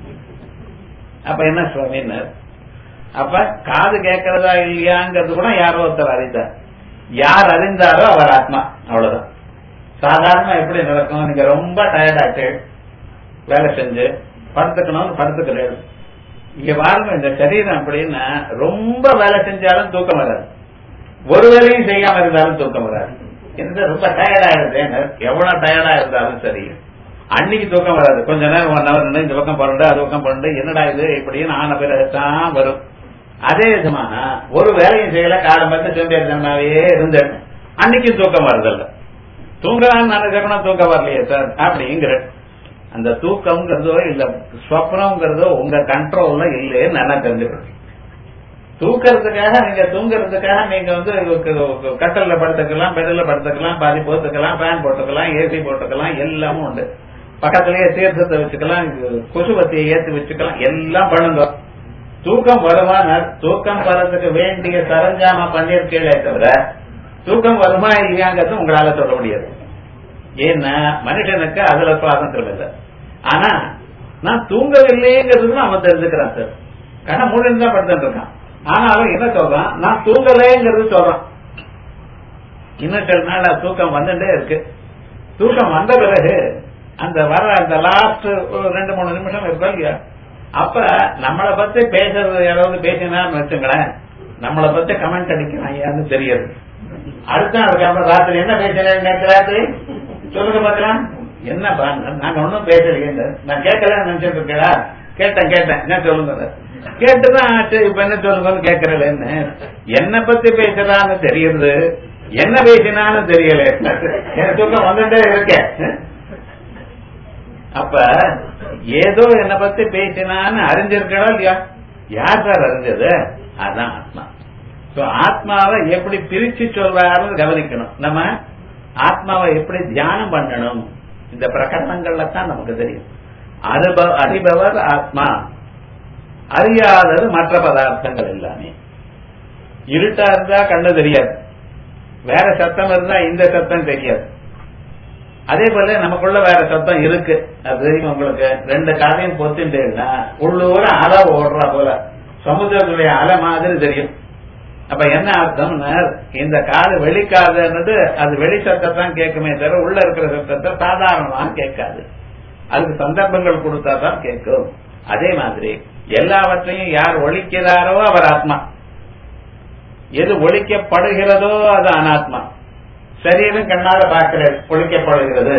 அப்ப என்ன சுவாமினர் அப்ப காது கேட்கறதா இல்லையாங்கிறது கூட யாரோ ஒருத்தர் அறிந்தார் யார் அறிந்தாரோ அவர் ஆத்மா அவ்வளவுதான் சாதாரண எப்படி நடக்கும் நீங்க ரொம்ப டயர்டாட்டு வேலை செஞ்சு படுத்துக்கணும்னு படுத்துக்கிறேன் இங்க பாருங்க இந்த சரீரம் அப்படின்னா ரொம்ப வேலை செஞ்சாலும் தூக்கம் வராது ஒரு வேலையும் செய்யாம இருந்தாலும் தூக்கம் வராது எந்த ரொம்ப டயர்டா இருந்தது எவ்வளவு டயர்டா இருந்தாலும் சரி அன்னைக்கு தூக்கம் வராது கொஞ்ச நேரம் ஒன் ஹவர் இந்த பக்கம் பன்னெண்டு அது பக்கம் பன்னெண்டு என்னடா இது இப்படின்னு ஆன பிறகுதான் வரும் அதே விதமாக ஒரு வேலையும் செய்யல காலம் பார்த்து சோம்பேறித்தனமாவே இருந்தேன் அன்னைக்கும் தூக்கம் வருதில்ல தூங்கலாம்னு நினைச்சா தூக்கம் வரலையே சார் அப்படிங்கிற அந்த தூக்கம்ங்கிறதோ இல்ல ஸ்வப்னம்ங்கிறதோ உங்க கண்ட்ரோல்ல இல்லைன்னு நல்லா தெரிஞ்சுக்கணும் தூக்கிறதுக்காக நீங்க தூங்குறதுக்காக நீங்க வந்து கட்டல்ல படுத்துக்கலாம் பெடல்ல படுத்துக்கலாம் பாதி போட்டுக்கலாம் ஃபேன் போட்டுக்கலாம் ஏசி போட்டுக்கலாம் எல்லாமும் உண்டு பக்கத்திலேயே தீர்த்தத்தை வச்சுக்கலாம் கொசுபத்தியை ஏற்றி வச்சுக்கலாம் எல்லாம் பண்ணுங்க தூக்கம் வருமான தூக்கம் வர்றதுக்கு வேண்டிய சரஞ்சாம பண்ணிருக்கீங்களே தவிர தூக்கம் வருமா இல்லையாங்கிறது உங்களால சொல்ல முடியாது ஏன்னா மனுஷனுக்கு அதுல சுவாதந்திரம் இல்லை ஆனா நான் தூங்கவில்லைங்கிறது அவன் தெரிஞ்சுக்கிறான் சார் கண்ண மூணு தான் படுத்துட்டு இருக்கான் ஆனாலும் என்ன சொல்றான் நான் தூங்கலேங்கிறது சொல்றான் இன்னும் சில நாள் தூக்கம் வந்துட்டே இருக்கு தூக்கம் வந்த பிறகு அந்த வர அந்த லாஸ்ட் ரெண்டு மூணு நிமிஷம் இருக்கும் இல்லையா அப்ப நம்மளை பத்தி பேசுறது யாராவது பேசினான்னு வச்சுங்களேன் நம்மளை பத்தி கமெண்ட் அடிக்கிறாங்க தெரியாது அடுத்த அதுக்கப்புறம் ராத்திரி என்ன பேசுறேன் நேற்று ராத்திரி சொல்லுங்க பாக்கலாம் என்ன நாங்க ஒன்னும் பேசலையே நான் கேட்கல நினைச்சிட்டு இருக்கா கேட்டேன் கேட்டேன் என்ன சொல்லுங்க கேட்டுதான் சரி இப்ப என்ன சொல்லுங்கன்னு கேட்கறேன்னு என்ன பத்தி பேசுறான்னு தெரியுது என்ன பேசினான்னு தெரியல எனக்கு தூக்கம் வந்துட்டே இருக்கேன் அப்ப ஏதோ என்ன பத்தி பேசினான்னு அறிஞ்சிருக்கா இல்லையா யார் சார் அறிஞ்சது அதான் ஆத்மா சோ ஆத்மாவை எப்படி பிரிச்சு சொல்றாருன்னு கவனிக்கணும் நம்ம ஆத்மாவை எப்படி தியானம் பண்ணணும் இந்த பிரகடனங்கள்ல தான் நமக்கு தெரியும் அனுபவ அறிபவர் ஆத்மா அறியாதது மற்ற பதார்த்தங்கள் எல்லாமே இருட்டா இருந்தா கண்ணு தெரியாது வேற சத்தம் இருந்தா இந்த சத்தம் தெரியாது அதே போல நமக்குள்ள வேற சத்தம் இருக்கு அது தெரியும் உங்களுக்கு ரெண்டு காதையும் பொத்துட்டேன்னா உள்ளூர அலை ஓடுறா போல சமுத்திரத்துடைய அலை மாதிரி தெரியும் அப்ப என்ன அர்த்தம்னா இந்த காது வெளிக்காதுன்றது அது வெளி சத்தத்தான் கேட்குமே தவிர உள்ள இருக்கிற சத்தத்தை சாதாரணமா கேட்காது அதுக்கு சந்தர்ப்பங்கள் கொடுத்தா தான் கேட்கும் அதே மாதிரி எல்லாவற்றையும் யார் ஒழிக்கிறாரோ அவர் ஆத்மா எது ஒழிக்கப்படுகிறதோ அது அனாத்மா சரீரம் கண்ணால பார்க்கிறது ஒழிக்கப்படுகிறது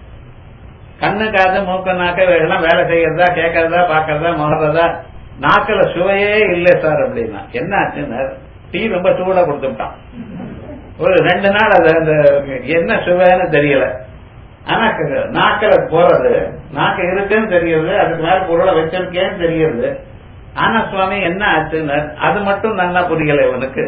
கண்ணு காது மூக்கு நாக்கு எல்லாம் வேலை செய்யறதா கேட்கறதா பாக்குறதா முகறதா நாக்குல சுவையே இல்லை சார் அப்படின்னா என்ன ஆச்சுன்னா டீ ரொம்ப சூடா கொடுத்துட்டான் ஒரு ரெண்டு நாள் அது அந்த என்ன சுவைன்னு தெரியல ஆனா நாக்கில போறது நாக்கு இருக்குன்னு தெரியுது அதுக்கு மேல பொருளை வச்சிருக்கேன்னு தெரியுது ஆனா சுவாமி என்ன ஆச்சுன்னு அது மட்டும் நல்லா புரியல இவனுக்கு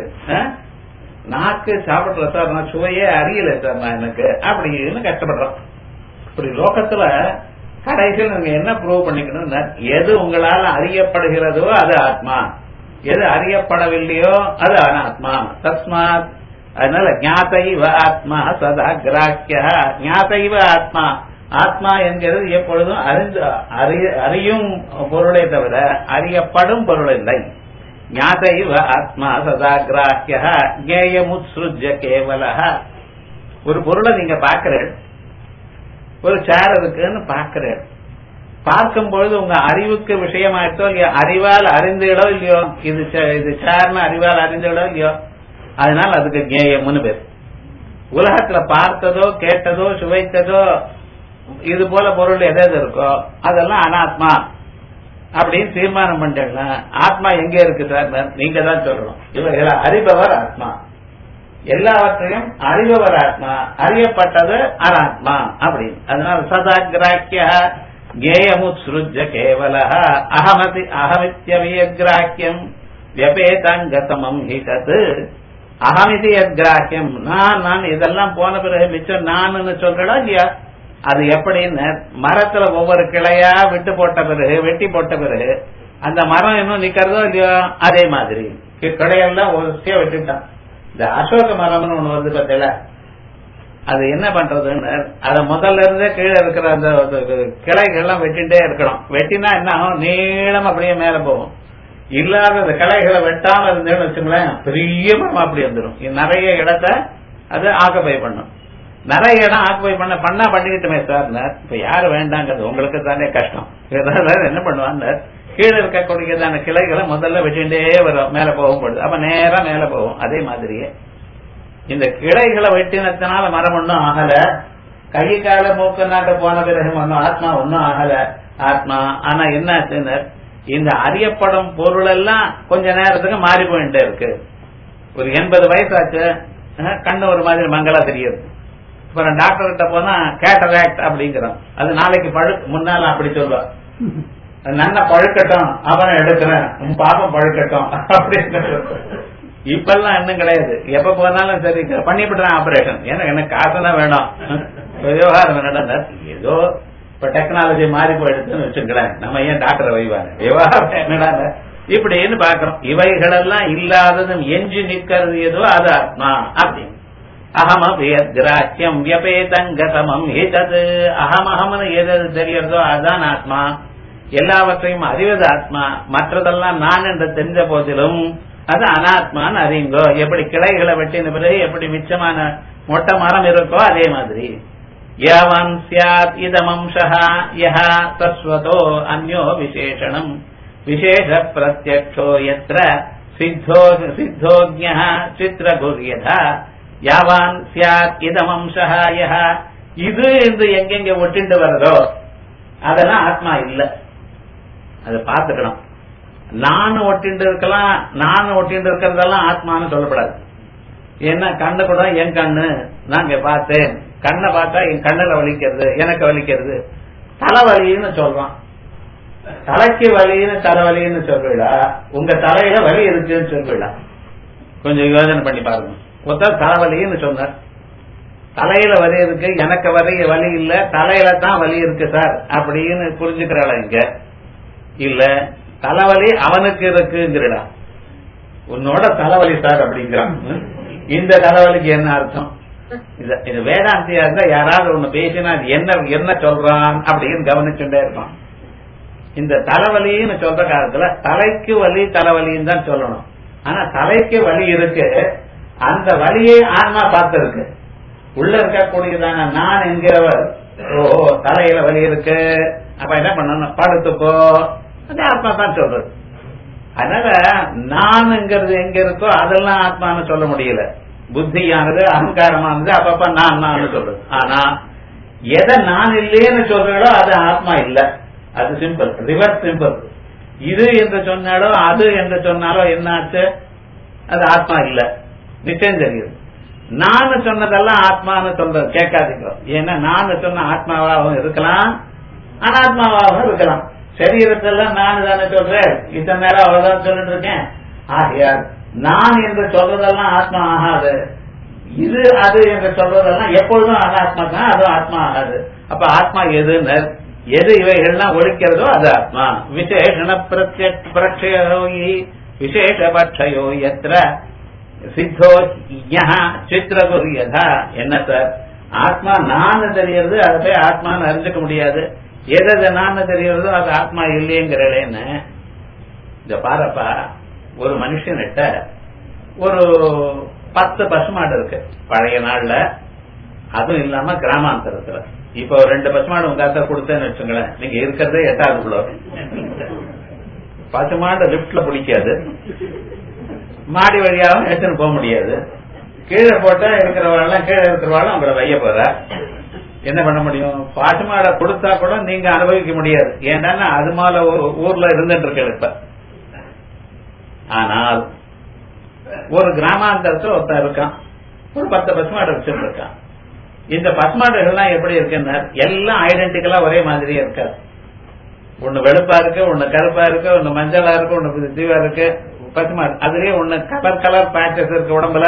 நாக்கு சாப்பிடல சார் நான் சுவையே அறியல சார் நான் எனக்கு அப்படின்னு கஷ்டப்படுறோம் இப்படி லோகத்துல கடைசியில் நீங்க என்ன ப்ரூவ் பண்ணிக்கணும் எது உங்களால அறியப்படுகிறதோ அது ஆத்மா எது அறியப்படவில்லையோ அது அனாத்மா தஸ்மாத் அதனால ஞாதைவ ஆத்மா சதா கிராக்கிய ஞாதைவ ஆத்மா ஆத்மா என்கிறது எப்பொழுதும் அறிந்து அறியும் பொருளை தவிர அறியப்படும் பொருள் இல்லை ஞாதைவ ஆத்மா சதா கிராக்கிய கேயமுத்ருஜ கேவல ஒரு பொருளை நீங்க பாக்குறேன் ஒரு சேர் இருக்குன்னு பாக்குறேன் பார்க்கும் பொழுது உங்க அறிவுக்கு விஷயமாயிட்டோ இல்லையோ அறிவால் அறிந்துகளோ இல்லையோ இது இது சேர்னு அறிவால் அறிந்துகளோ இல்லையோ அதனால அதுக்கு கேயம்னு பேர் உலகத்துல பார்த்ததோ கேட்டதோ சுவைத்ததோ இது போல பொருள் எது எது இருக்கோ அதெல்லாம் அனாத்மா அப்படின்னு தீர்மானம் பண்ணிட்டேன்னா ஆத்மா எங்க இருக்கு சார் நீங்க தான் சொல்லணும் இவர்களை அறிபவர் ஆத்மா எல்லாவற்றையும் அறிபவர் ஆத்மா அறியப்பட்டது அனாத்மா அப்படின்னு அதனால சதா கிராக்கிய கேயமுத்ருஜ கேவல அகமதி அகமித்யவியகிராக்கியம் வியபேதாங்கதமம் ஹிதத் அகமிதி யத்கிராக்கியம் நான் நான் இதெல்லாம் போன பிறகு மிச்சம் நான் சொல்றடா இல்லையா அது எப்படின்னு மரத்துல ஒவ்வொரு கிளையா விட்டு போட்ட பிறகு வெட்டி போட்ட பிறகு அந்த மரம் இன்னும் நிக்கிறதோ இல்லையோ அதே மாதிரி கிளையெல்லாம் ஒரு விட்டுட்டான் இந்த அசோக மரம்னு ஒண்ணு வருது பார்த்தல அது என்ன பண்றதுன்னு அத முதல்ல இருந்தே கீழே இருக்கிற அந்த கிளைகள்லாம் வெட்டிட்டே இருக்கணும் வெட்டினா என்ன ஆகும் நீளம் அப்படியே மேல போகும் இல்லாத அந்த கிளைகளை வெட்டாம இருந்தேன்னு வச்சுங்களேன் பெரிய மரம் அப்படி வந்துடும் நிறைய இடத்த அது ஆக்குபை பண்ணும் நிறைய இடம் ஆக்குபை பண்ண பண்ணா பண்ணிக்கிட்டுமே சார் இப்ப யாரு வேண்டாங்கிறது உங்களுக்கு தானே கஷ்டம் என்ன பண்ணுவாங்க கீழே இருக்கக்கூடியதான கிளைகளை முதல்ல வெட்டிண்டே வரும் மேல போகும் பொழுது அப்ப நேரா மேல போகும் அதே மாதிரியே இந்த கிளைகளை வெட்டினத்தினால மரம் ஒன்னும் ஆகல கை கால மூக்கு நாட்டு போன பிறகு ஒன்னும் ஆத்மா ஒன்னும் ஆகல ஆத்மா ஆனா என்ன இந்த அறியப்படும் பொருள் எல்லாம் கொஞ்ச நேரத்துக்கு மாறி போயிட்டே இருக்கு ஒரு எண்பது வயசாச்சு கண்ணு ஒரு மாதிரி மங்களா தெரியுது அப்புறம் டாக்டர் கிட்ட போனா கேட்டராக்ட் அப்படிங்கிறோம் அது நாளைக்கு பழு முன்னால அப்படி சொல்லுவா நல்ல பழுக்கட்டும் அவன் எடுக்கிறேன் உன் பாப்பம் பழுக்கட்டும் அப்படின்னு இப்பெல்லாம் இன்னும் கிடையாது எப்ப போனாலும் சரி பண்ணிவிடுறேன் ஆபரேஷன் ஏன்னா எனக்கு காசு தான் வேணும் விவகாரம் என்னடா ஏதோ இப்ப டெக்னாலஜி மாறி போயிடுச்சுன்னு வச்சுக்கிறேன் நம்ம ஏன் டாக்டரை வைவாங்க விவகாரம் என்னடா இப்படின்னு பாக்குறோம் இவைகளெல்லாம் இல்லாததும் எஞ்சி நிக்கிறது ஏதோ அது ஆத்மா அப்படின்னு அகமபியத்ராக்கியம் வியபேதங்கதமம் ஏதது அகமஹம்னு எது தெரியறதோ அதுதான் ஆத்மா எல்லாவற்றையும் அறிவது ஆத்மா மற்றதெல்லாம் நான் என்று தெரிஞ்ச போதிலும் அது அனாத்மான்னு அறியுங்கோ எப்படி கிளைகளை வெட்டின பிறகு எப்படி மிச்சமான மொட்டை மரம் இருக்கோ அதே மாதிரி யாவன் சியாத் இதமம்சா யஹா தஸ்வதோ அந்யோ விசேஷணம் விசேஷ பிரத்யக்ஷோ எத்திர சித்தோ சித்தோஜ்ய சித்திரகுரியதா யாவான் சியாத் இதமம்சா யஹா இது என்று எங்கெங்க ஒட்டிண்டு வருதோ அதெல்லாம் ஆத்மா இல்ல அதை பார்த்துக்கணும் நான் ஒட்டிண்டு இருக்கலாம் நான் ஒட்டிண்டு இருக்கிறதெல்லாம் ஆத்மான்னு சொல்லப்படாது ஏன்னா கண்ணு கூட என் கண்ணு நான் இங்க பார்த்தேன் கண்ணை பார்த்தா என் கண்ணுல வலிக்கிறது எனக்கு வலிக்கிறது தலைவலின்னு சொல்றான் தலைக்கு வலின்னு தலைவலின்னு சொல்லிடா உங்க தலையில வலி இருக்குன்னு சொல்லிடா கொஞ்சம் யோசனை பண்ணி பாருங்க ஒருத்தர் தலைவலின்னு சொன்னார் தலையில வலி இருக்கு எனக்கு வலி வலி இல்ல தலையில தான் வலி இருக்கு சார் அப்படின்னு புரிஞ்சுக்கிறாளா இங்க இல்ல தலைவலி அவனுக்கு இருக்குங்கிறடா உன்னோட தலைவலி சார் அப்படிங்கிறான் இந்த தலைவலிக்கு என்ன அர்த்தம் இது இது வேதாந்தியா இருந்தா யாராவது ஒண்ணு பேசினா அது என்ன என்ன சொல்றான் அப்படின்னு கவனிச்சுட்டே இருப்பான் இந்த தலைவலின்னு சொல்ற காலத்துல தலைக்கு வலி தலைவலின்னு தான் சொல்லணும் ஆனா தலைக்கு வலி இருக்கு அந்த வலியை ஆன்மா பார்த்திருக்கு உள்ள இருக்கக்கூடியதான நான் என்கிறவர் ஓ தலையில வலி இருக்கு அப்ப என்ன பண்ணணும் படுத்துக்கோ அது ஆத்மா தான் சொல்றது அதனால நானுங்கிறது எங்க இருக்கோ அதெல்லாம் ஆத்மான்னு சொல்ல முடியல புத்தியானது அகங்காரமானது அப்பப்ப நான் நான் சொல்றது ஆனா எதை நான் இல்லைன்னு சொல்றீங்களோ அது ஆத்மா இல்ல அது சிம்பிள் ரிவர்ஸ் சிம்பிள் இது என்று சொன்னாலோ அது என்று சொன்னாலோ என்னாச்சு அது ஆத்மா இல்ல நிச்சயம் தெரியுது நான் சொன்னதெல்லாம் ஆத்மான்னு சொல்றது கேட்காதீங்க ஏன்னா நான் சொன்ன ஆத்மாவாகவும் இருக்கலாம் அனாத்மாவாகவும் இருக்கலாம் சரீரத்தெல்லாம் நான் தானே சொல்றேன் இத்தனை நேரம் அவ்வளவுதான் சொல்லிட்டு இருக்கேன் ஆகையால் நான் என்று சொல்றதெல்லாம் ஆத்மா ஆகாது இது அது என்று சொல்றதெல்லாம் எப்பொழுதும் அனாத்மா தான் அதுவும் ஆத்மா ஆகாது அப்ப ஆத்மா எதுன்னு எது இவைகள்லாம் ஒழிக்கிறதோ அது ஆத்மா விசேஷண பிரத்யக்ஷயோகி விசேஷபட்சயோ எத்திர சித்தோ சித்திரகுரு யதா என்ன சார் ஆத்மா நான் தெரியறது அதை போய் ஆத்மான்னு அறிஞ்சுக்க முடியாது எதை நான் தெரியறதோ அது ஆத்மா இல்லையங்கிறேன்னு இந்த பாருப்பா ஒரு மனுஷன்கிட்ட ஒரு பத்து பசுமாடு இருக்கு பழைய நாள்ல அதுவும் இல்லாம கிராமாந்தரத்துல இப்ப ஒரு ரெண்டு பசுமாடு உங்க அத்தை கொடுத்தேன்னு வச்சுங்களேன் நீங்க இருக்கிறதே எட்டாவது குள்ள பசுமாடு லிப்ட்ல பிடிக்காது மாடி வழியாவும் எடுத்துன்னு போக முடியாது கீழே போட்டா இருக்கிறவாள் கீழே இருக்கிறவாள் உங்களை வைய போற என்ன பண்ண முடியும் பசுமாடை கொடுத்தா கூட நீங்க அனுபவிக்க முடியாது ஏன்னா அது மேல ஒரு ஊர்ல இருந்துட்டு இருக்கு இப்ப ஆனால் ஒரு கிராமாந்தரத்துல ஒருத்தன் இருக்கான் ஒரு பத்து பசுமாடு வச்சுட்டு இருக்கான் இந்த பசுமாடுகள்லாம் எப்படி இருக்குன்னா எல்லாம் ஐடென்டிக்கலா ஒரே மாதிரியே இருக்காது ஒண்ணு வெளுப்பா இருக்கு ஒண்ணு கருப்பா இருக்கு ஒண்ணு மஞ்சளா இருக்கு ஒண்ணு தீவா இருக்கு பசுமாடு அதுலயே ஒண்ணு கலர் கலர் பேச்சஸ் இருக்கு உடம்புல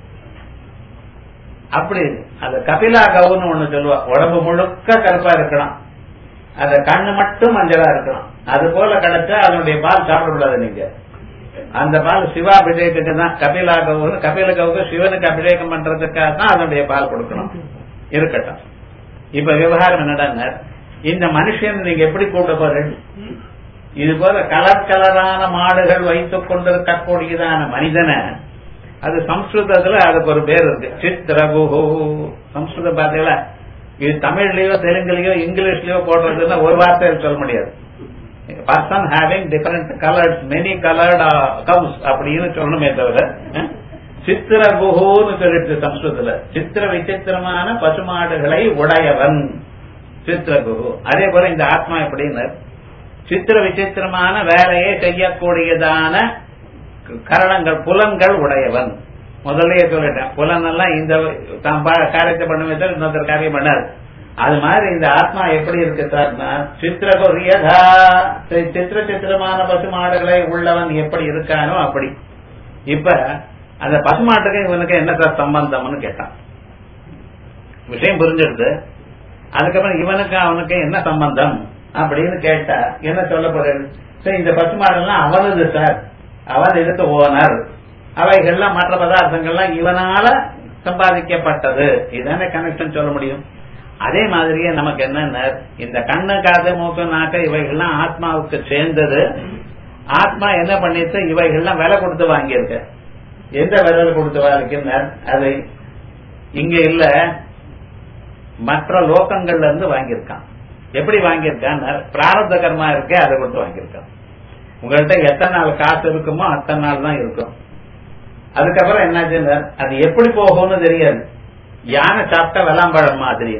அப்படி அது கபிலா கவுன்னு ஒண்ணு சொல்லுவா உடம்பு முழுக்க கருப்பா இருக்கணும் அந்த கண்ணு மட்டும் மஞ்சளா இருக்கணும் அது போல கிடைச்சா அதனுடைய பால் சாப்பிடக்கூடாது நீங்க அந்த பால் சிவாபிஷேகத்துக்கு தான் கபிலா கவு கபில கவுக்கு சிவனுக்கு அபிஷேகம் பண்றதுக்காக தான் அதனுடைய பால் கொடுக்கணும் இருக்கட்டும் இப்ப விவகாரம் என்னடா இந்த மனுஷன் நீங்க எப்படி கூட்ட போறீங்க இது போல கலர் கலரான மாடுகள் வைத்துக் கொண்டிருக்கக்கூடியதான மனிதனை அது சம்ஸ்கிருதத்துல அதுக்கு ஒரு பேர் இருக்கு சித்ரகுஹு சம்ஸ்கிருதம் பாத்தீங்களா இது தமிழ்லயோ தெலுங்குலயோ இங்கிலீஷ்லயோ போடுறதுன்னா ஒரு வார்த்தையில் சொல்ல முடியாது person having different colours many coloured cows அப்படின்னு சொல்லணுமே தவிர சித்திரகுஹுன்னு சொல்லிட்டு சம்ஸ்கிருதத்துல சித்திர விசித்திரமான பசுமாடுகளை உடையவன் சித்திரகுஹு அதே போல இந்த ஆத்மா எப்படின்னு சித்திர விசித்திரமான வேலையை செய்யக்கூடியதான கரணங்கள் புலன்கள் உடையவன் முதல்லயே சொல்லிட்டேன் புலன் எல்லாம் இந்த தான் காரியத்தை பண்ணுமே சார் இன்னொருத்தர் காரியம் பண்ணாரு அது மாதிரி இந்த ஆத்மா எப்படி இருக்கு சார்னா சித்திரகொரியதா சித்திர சித்திரமான பசுமாடுகளை உள்ளவன் எப்படி இருக்கானோ அப்படி இப்ப அந்த பசுமாட்டுக்கு இவனுக்கு என்ன சார் சம்பந்தம்னு கேட்டான் விஷயம் புரிஞ்சிருது அதுக்கப்புறம் இவனுக்கு அவனுக்கு என்ன சம்பந்தம் அப்படின்னு கேட்டா என்ன சொல்ல போறேன் சரி இந்த பசுமாடெல்லாம் அவனது சார் அவன் இதுக்கு ஓனர் அவைகள்லாம் மற்ற பதார்த்தங்கள்லாம் இவனால சம்பாதிக்கப்பட்டது இதானே கனெக்ஷன் சொல்ல முடியும் அதே மாதிரியே நமக்கு என்ன இந்த கண்ணு காது மூக்கு நாக்க இவைகள்லாம் ஆத்மாவுக்கு சேர்ந்தது ஆத்மா என்ன பண்ணிட்டு இவைகள்லாம் விலை கொடுத்து வாங்கியிருக்க எந்த விலை கொடுத்து வாங்கினார் அது இங்க இல்ல மற்ற லோகங்கள்ல இருந்து வாங்கியிருக்கான் எப்படி வாங்கியிருக்கான் பிராரப்த கர்மா இருக்கே அதை கொடுத்து வாங்கியிருக்கான் உங்கள்கிட்ட எத்தனை நாள் காசு இருக்குமோ அத்தனை நாள் தான் இருக்கும் அதுக்கப்புறம் என்னாச்சு அது எப்படி போகும்னு தெரியாது யானை சாப்பிட்டா வெளாம்பழம் மாதிரி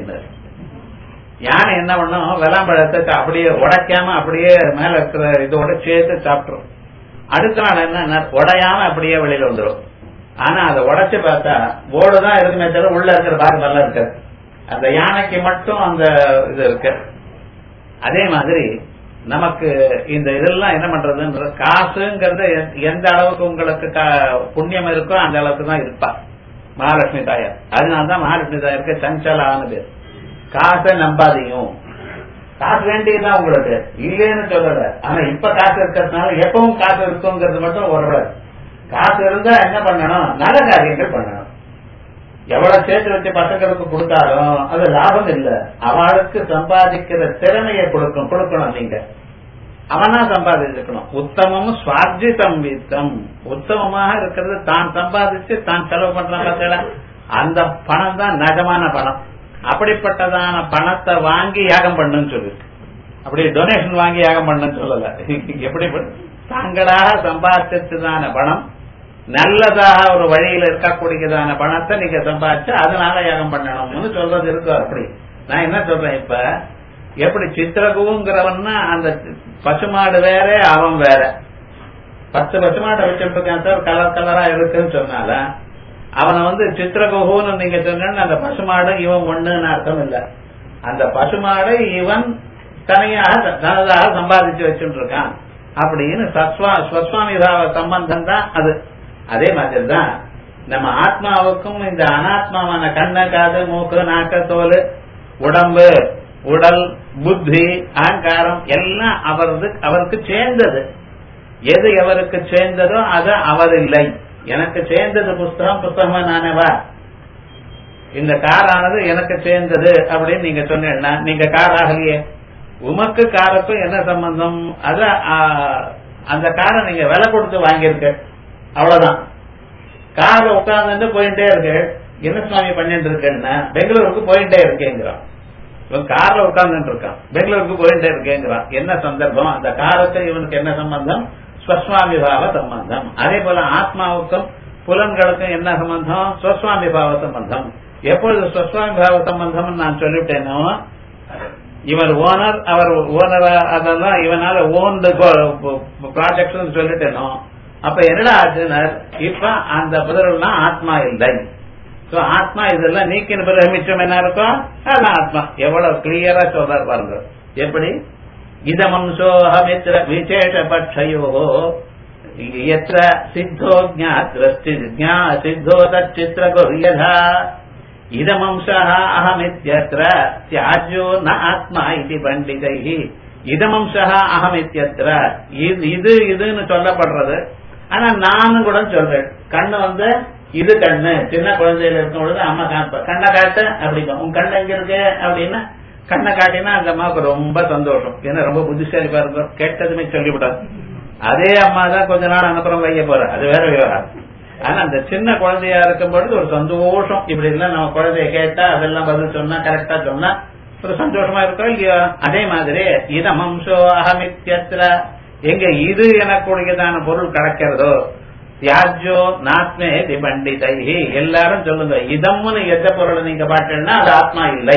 யானை என்ன பண்ணும் வெளாம்பழத்தை அப்படியே உடைக்காம அப்படியே மேல இருக்கிற இதோட சேர்த்து சாப்பிட்டுரும் அடுத்த நாள் என்ன உடையாம அப்படியே வெளியில வந்துடும் ஆனா அதை உடைச்சு பார்த்தா ஓடுதான் இருக்குமே தவிர உள்ள இருக்கிற பாரு நல்லா இருக்காது அந்த யானைக்கு மட்டும் அந்த இது இருக்கு அதே மாதிரி நமக்கு இந்த இதெல்லாம் என்ன பண்றதுன்ற காசுங்கிறது எந்த அளவுக்கு உங்களுக்கு புண்ணியம் இருக்கோ அந்த அளவுக்கு தான் இருப்பா மகாலட்சுமி தாயார் அதனாலதான் மகாலட்சுமி தாயாருக்கு சஞ்சலான பேர் காசை நம்பாதையும் காசு வேண்டியதுதான் உங்களுக்கு இல்லைன்னு சொல்லல ஆனா இப்ப காசு இருக்கிறதுனால எப்பவும் காசு இருக்குங்கிறது மட்டும் ஒரு காசு இருந்தா என்ன பண்ணணும் நல்ல காரியங்கள் பண்ணணும் எவ்வளவு சேர்த்து வச்சு பசங்களுக்கு கொடுத்தாலும் அது லாபம் இல்ல அவளுக்கு சம்பாதிக்கிற திறமையை கொடுக்கணும் கொடுக்கணும் நீங்க அவனா சம்பாதிச்சிருக்கணும் உத்தமம் சுவார்ஜிதம் வித்தம் உத்தமமாக இருக்கிறது தான் சம்பாதிச்சு தான் செலவு பண்றான் பார்த்தீங்களா அந்த பணம் தான் நிஜமான பணம் அப்படிப்பட்டதான பணத்தை வாங்கி யாகம் பண்ணுன்னு சொல்லிருக்கு அப்படி டொனேஷன் வாங்கி யாகம் பண்ணுன்னு சொல்லல எப்படி தாங்களாக சம்பாதிச்சதான பணம் நல்லதாக ஒரு வழியில இருக்கக்கூடியதான பணத்தை நீங்க சம்பாதிச்சு அதனால யாகம் பண்ணணும்னு சொல்றது இருக்கு அப்படி நான் என்ன சொல்றேன் இப்ப எப்படி சித்திரகுங்கிறவன்னா அந்த பசுமாடு வேற அவன் வேற பத்து பசுமாட்டை வச்சுட்டு இருக்கான் சார் கலர் கலரா இருக்குன்னு சொன்னால அவனை வந்து சித்திரகுன்னு நீங்க சொன்ன அந்த பசுமாடு இவன் ஒண்ணுன்னு அர்த்தம் இல்ல அந்த பசுமாடு இவன் தனியாக தனதாக சம்பாதிச்சு வச்சுட்டு இருக்கான் அப்படின்னு சஸ்வா ஸ்வஸ்வாமி பாவ சம்பந்தம் தான் அது அதே மாதிரி தான் நம்ம ஆத்மாவுக்கும் இந்த அனாத்மாவான கண்ண காது மூக்கு நாக்க தோல் உடம்பு உடல் புத்தி அகங்காரம் எல்லாம் அவரது அவருக்கு சேர்ந்தது எது எவருக்கு சேர்ந்ததோ அது அவர் இல்லை எனக்கு சேர்ந்தது புஸ்தகம் புஸ்தகமா நானேவா இந்த காரானது எனக்கு சேர்ந்தது அப்படின்னு நீங்க சொன்னீங்கன்னா நீங்க கார் ஆகலையே உமக்கு காருக்கும் என்ன சம்பந்தம் அத அந்த காரை நீங்க விலை கொடுத்து வாங்கியிருக்க அவ்வளவுதான் கார்ல உட்கார்ந்து போயிட்டே இருக்கு என்ன சுவாமி பண்ணிட்டு இருக்கேன்னா பெங்களூருக்கு போயிட்டே இருக்கேங்கிறான் இவன் கார்ல உட்கார்ந்துட்டு இருக்கான் பெங்களூருக்கு போயிட்டே இருக்கேங்கிறான் என்ன சந்தர்ப்பம் அந்த காருக்கு இவனுக்கு என்ன சம்பந்தம் ஸ்வஸ்வாமி பாவ சம்பந்தம் அதே போல ஆத்மாவுக்கும் புலன்களுக்கும் என்ன சம்பந்தம் ஸ்வஸ்வாமி பாவ சம்பந்தம் எப்பொழுது ஸ்வஸ்வாமி பாவ சம்பந்தம் நான் சொல்லிவிட்டேனோ இவர் ஓனர் அவர் ஓனர் அதெல்லாம் இவனால ஓன்டு ப்ராஜெக்ட் சொல்லிட்டேனோ அப்ப என்னடா ஆச்சுன்னா இப்ப அந்த புதரெல்லாம் ஆத்மா இல்லை சோ ஆத்மா இதெல்லாம் நீக்கின பிறகு மிச்சம் என்ன இருக்கும் அதான் ஆத்மா எவ்வளவு கிளியரா சொல்றாரு பாருங்க எப்படி இதமம்சோஹமித்ர விசேஷ பட்சயோ எத்திர சித்தோ ஜா சித்தோ தச்சித்திர குரியதா இதமம்சா அகமித்யத்ர தியாஜ்யோ ந ஆத்மா இது பண்டிதை இதமம்சா அகமித்யத்ர இது இதுன்னு சொல்லப்படுறது ஆனா நானும் கூட சொல்றேன் கண்ணு வந்து இது கண்ணு சின்ன குழந்தையில இருக்கும் பொழுது அம்மா காப்ப கண்ணை காட்டு அப்படிங்க உன் கண்ணு எங்க இருக்கு அப்படின்னா கண்ணை காட்டினா அந்த அம்மாவுக்கு ரொம்ப சந்தோஷம் ஏன்னா ரொம்ப புத்திசாலி பாருங்க கேட்டதுமே சொல்லிவிடாது அதே அம்மா தான் கொஞ்ச நாள் அனுப்புறம் வைய போற அது வேற விவகாரம் ஆனா அந்த சின்ன குழந்தையா இருக்கும் பொழுது ஒரு சந்தோஷம் இப்படி எல்லாம் நம்ம குழந்தைய கேட்டா அதெல்லாம் பதில் சொன்னா கரெக்டா சொன்னா ஒரு சந்தோஷமா இருக்கோ இல்லையோ அதே மாதிரி இதமம்சோ அகமித்யத்திர எங்க இது எனக்கூடியதான பொருள் கிடைக்கிறதோ தியாஜ்யோ நாத்மே தி பண்டிதை எல்லாரும் சொல்லுங்க இதம்னு எந்த பொருளை நீங்க பாட்டீங்கன்னா அது ஆத்மா இல்லை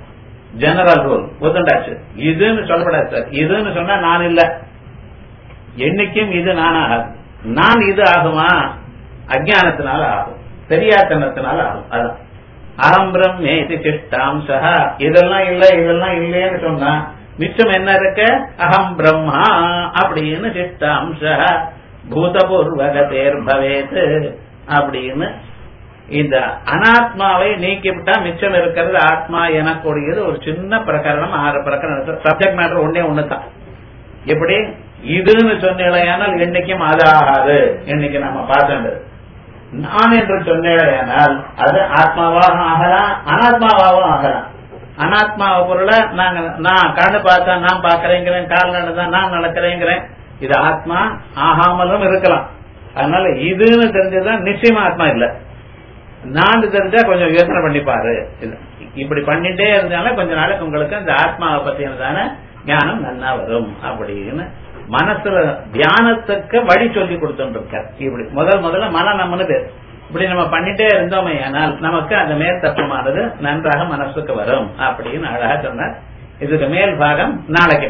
ஜெனரல் ரூல் ஒத்துண்டாச்சு இதுன்னு சொல்லப்படாது சார் இதுன்னு சொன்னா நான் இல்ல என்னைக்கும் இது நான் ஆகாது நான் இது ஆகுமா அஜானத்தினால ஆகும் தெரியாத்தனத்தினால ஆகும் அதான் அகம் பிரம்மேதி சிஷ்டாம்சா இதெல்லாம் இல்ல இதெல்லாம் இல்லைன்னு சொன்னா மிச்சம் என்ன இருக்கு அகம் பிரம்மா அப்படின்னு சிஷ்டாம்ச பூதபூர்வகதேர் பவேத் அப்படின்னு இந்த அனாத்மாவை நீக்கிவிட்டா மிச்சம் இருக்கிறது ஆத்மா எனக்கூடியது ஒரு சின்ன பிரகரணம் ஆறு பிரகரணம் சப்ஜெக்ட் மேட்டர் ஒன்னே ஒண்ணுதான் எப்படி இதுன்னு சொன்னேனால் என்னைக்கும் அது ஆகாது இன்னைக்கு நம்ம பார்த்தது நான் என்று சொன்னேனால் அது ஆத்மாவாக ஆகலாம் அனாத்மாவாகவும் ஆகலாம் அனாத்மா பொருளை நாங்க நான் கண்ணு பார்த்தா நான் பாக்குறேங்கிறேன் கால் நடந்தா நான் நடக்கிறேங்கிறேன் இது ஆத்மா ஆகாமலும் இருக்கலாம் அதனால இதுன்னு தெரிஞ்சதுதான் நிச்சயமா ஆத்மா இல்ல நான் தெரிஞ்சா கொஞ்சம் யோசனை பண்ணிப்பாரு இப்படி பண்ணிட்டே இருந்தாலும் கொஞ்ச நாளைக்கு உங்களுக்கு இந்த ஆத்மாவை பத்தினதான ஞானம் நன்னா வரும் அப்படின்னு மனசுல தியானத்துக்கு வழி சொல்லி கொடுத்துட்டு இருக்கார் இப்படி முதல் முதல்ல மன நம்மனு பேர் இப்படி நம்ம பண்ணிட்டே இருந்தோமே ஆனால் நமக்கு அந்த மேற்தப்பமானது நன்றாக மனசுக்கு வரும் அப்படின்னு அழகா சொன்னார் இதுக்கு மேல் பாகம் நாளைக்கு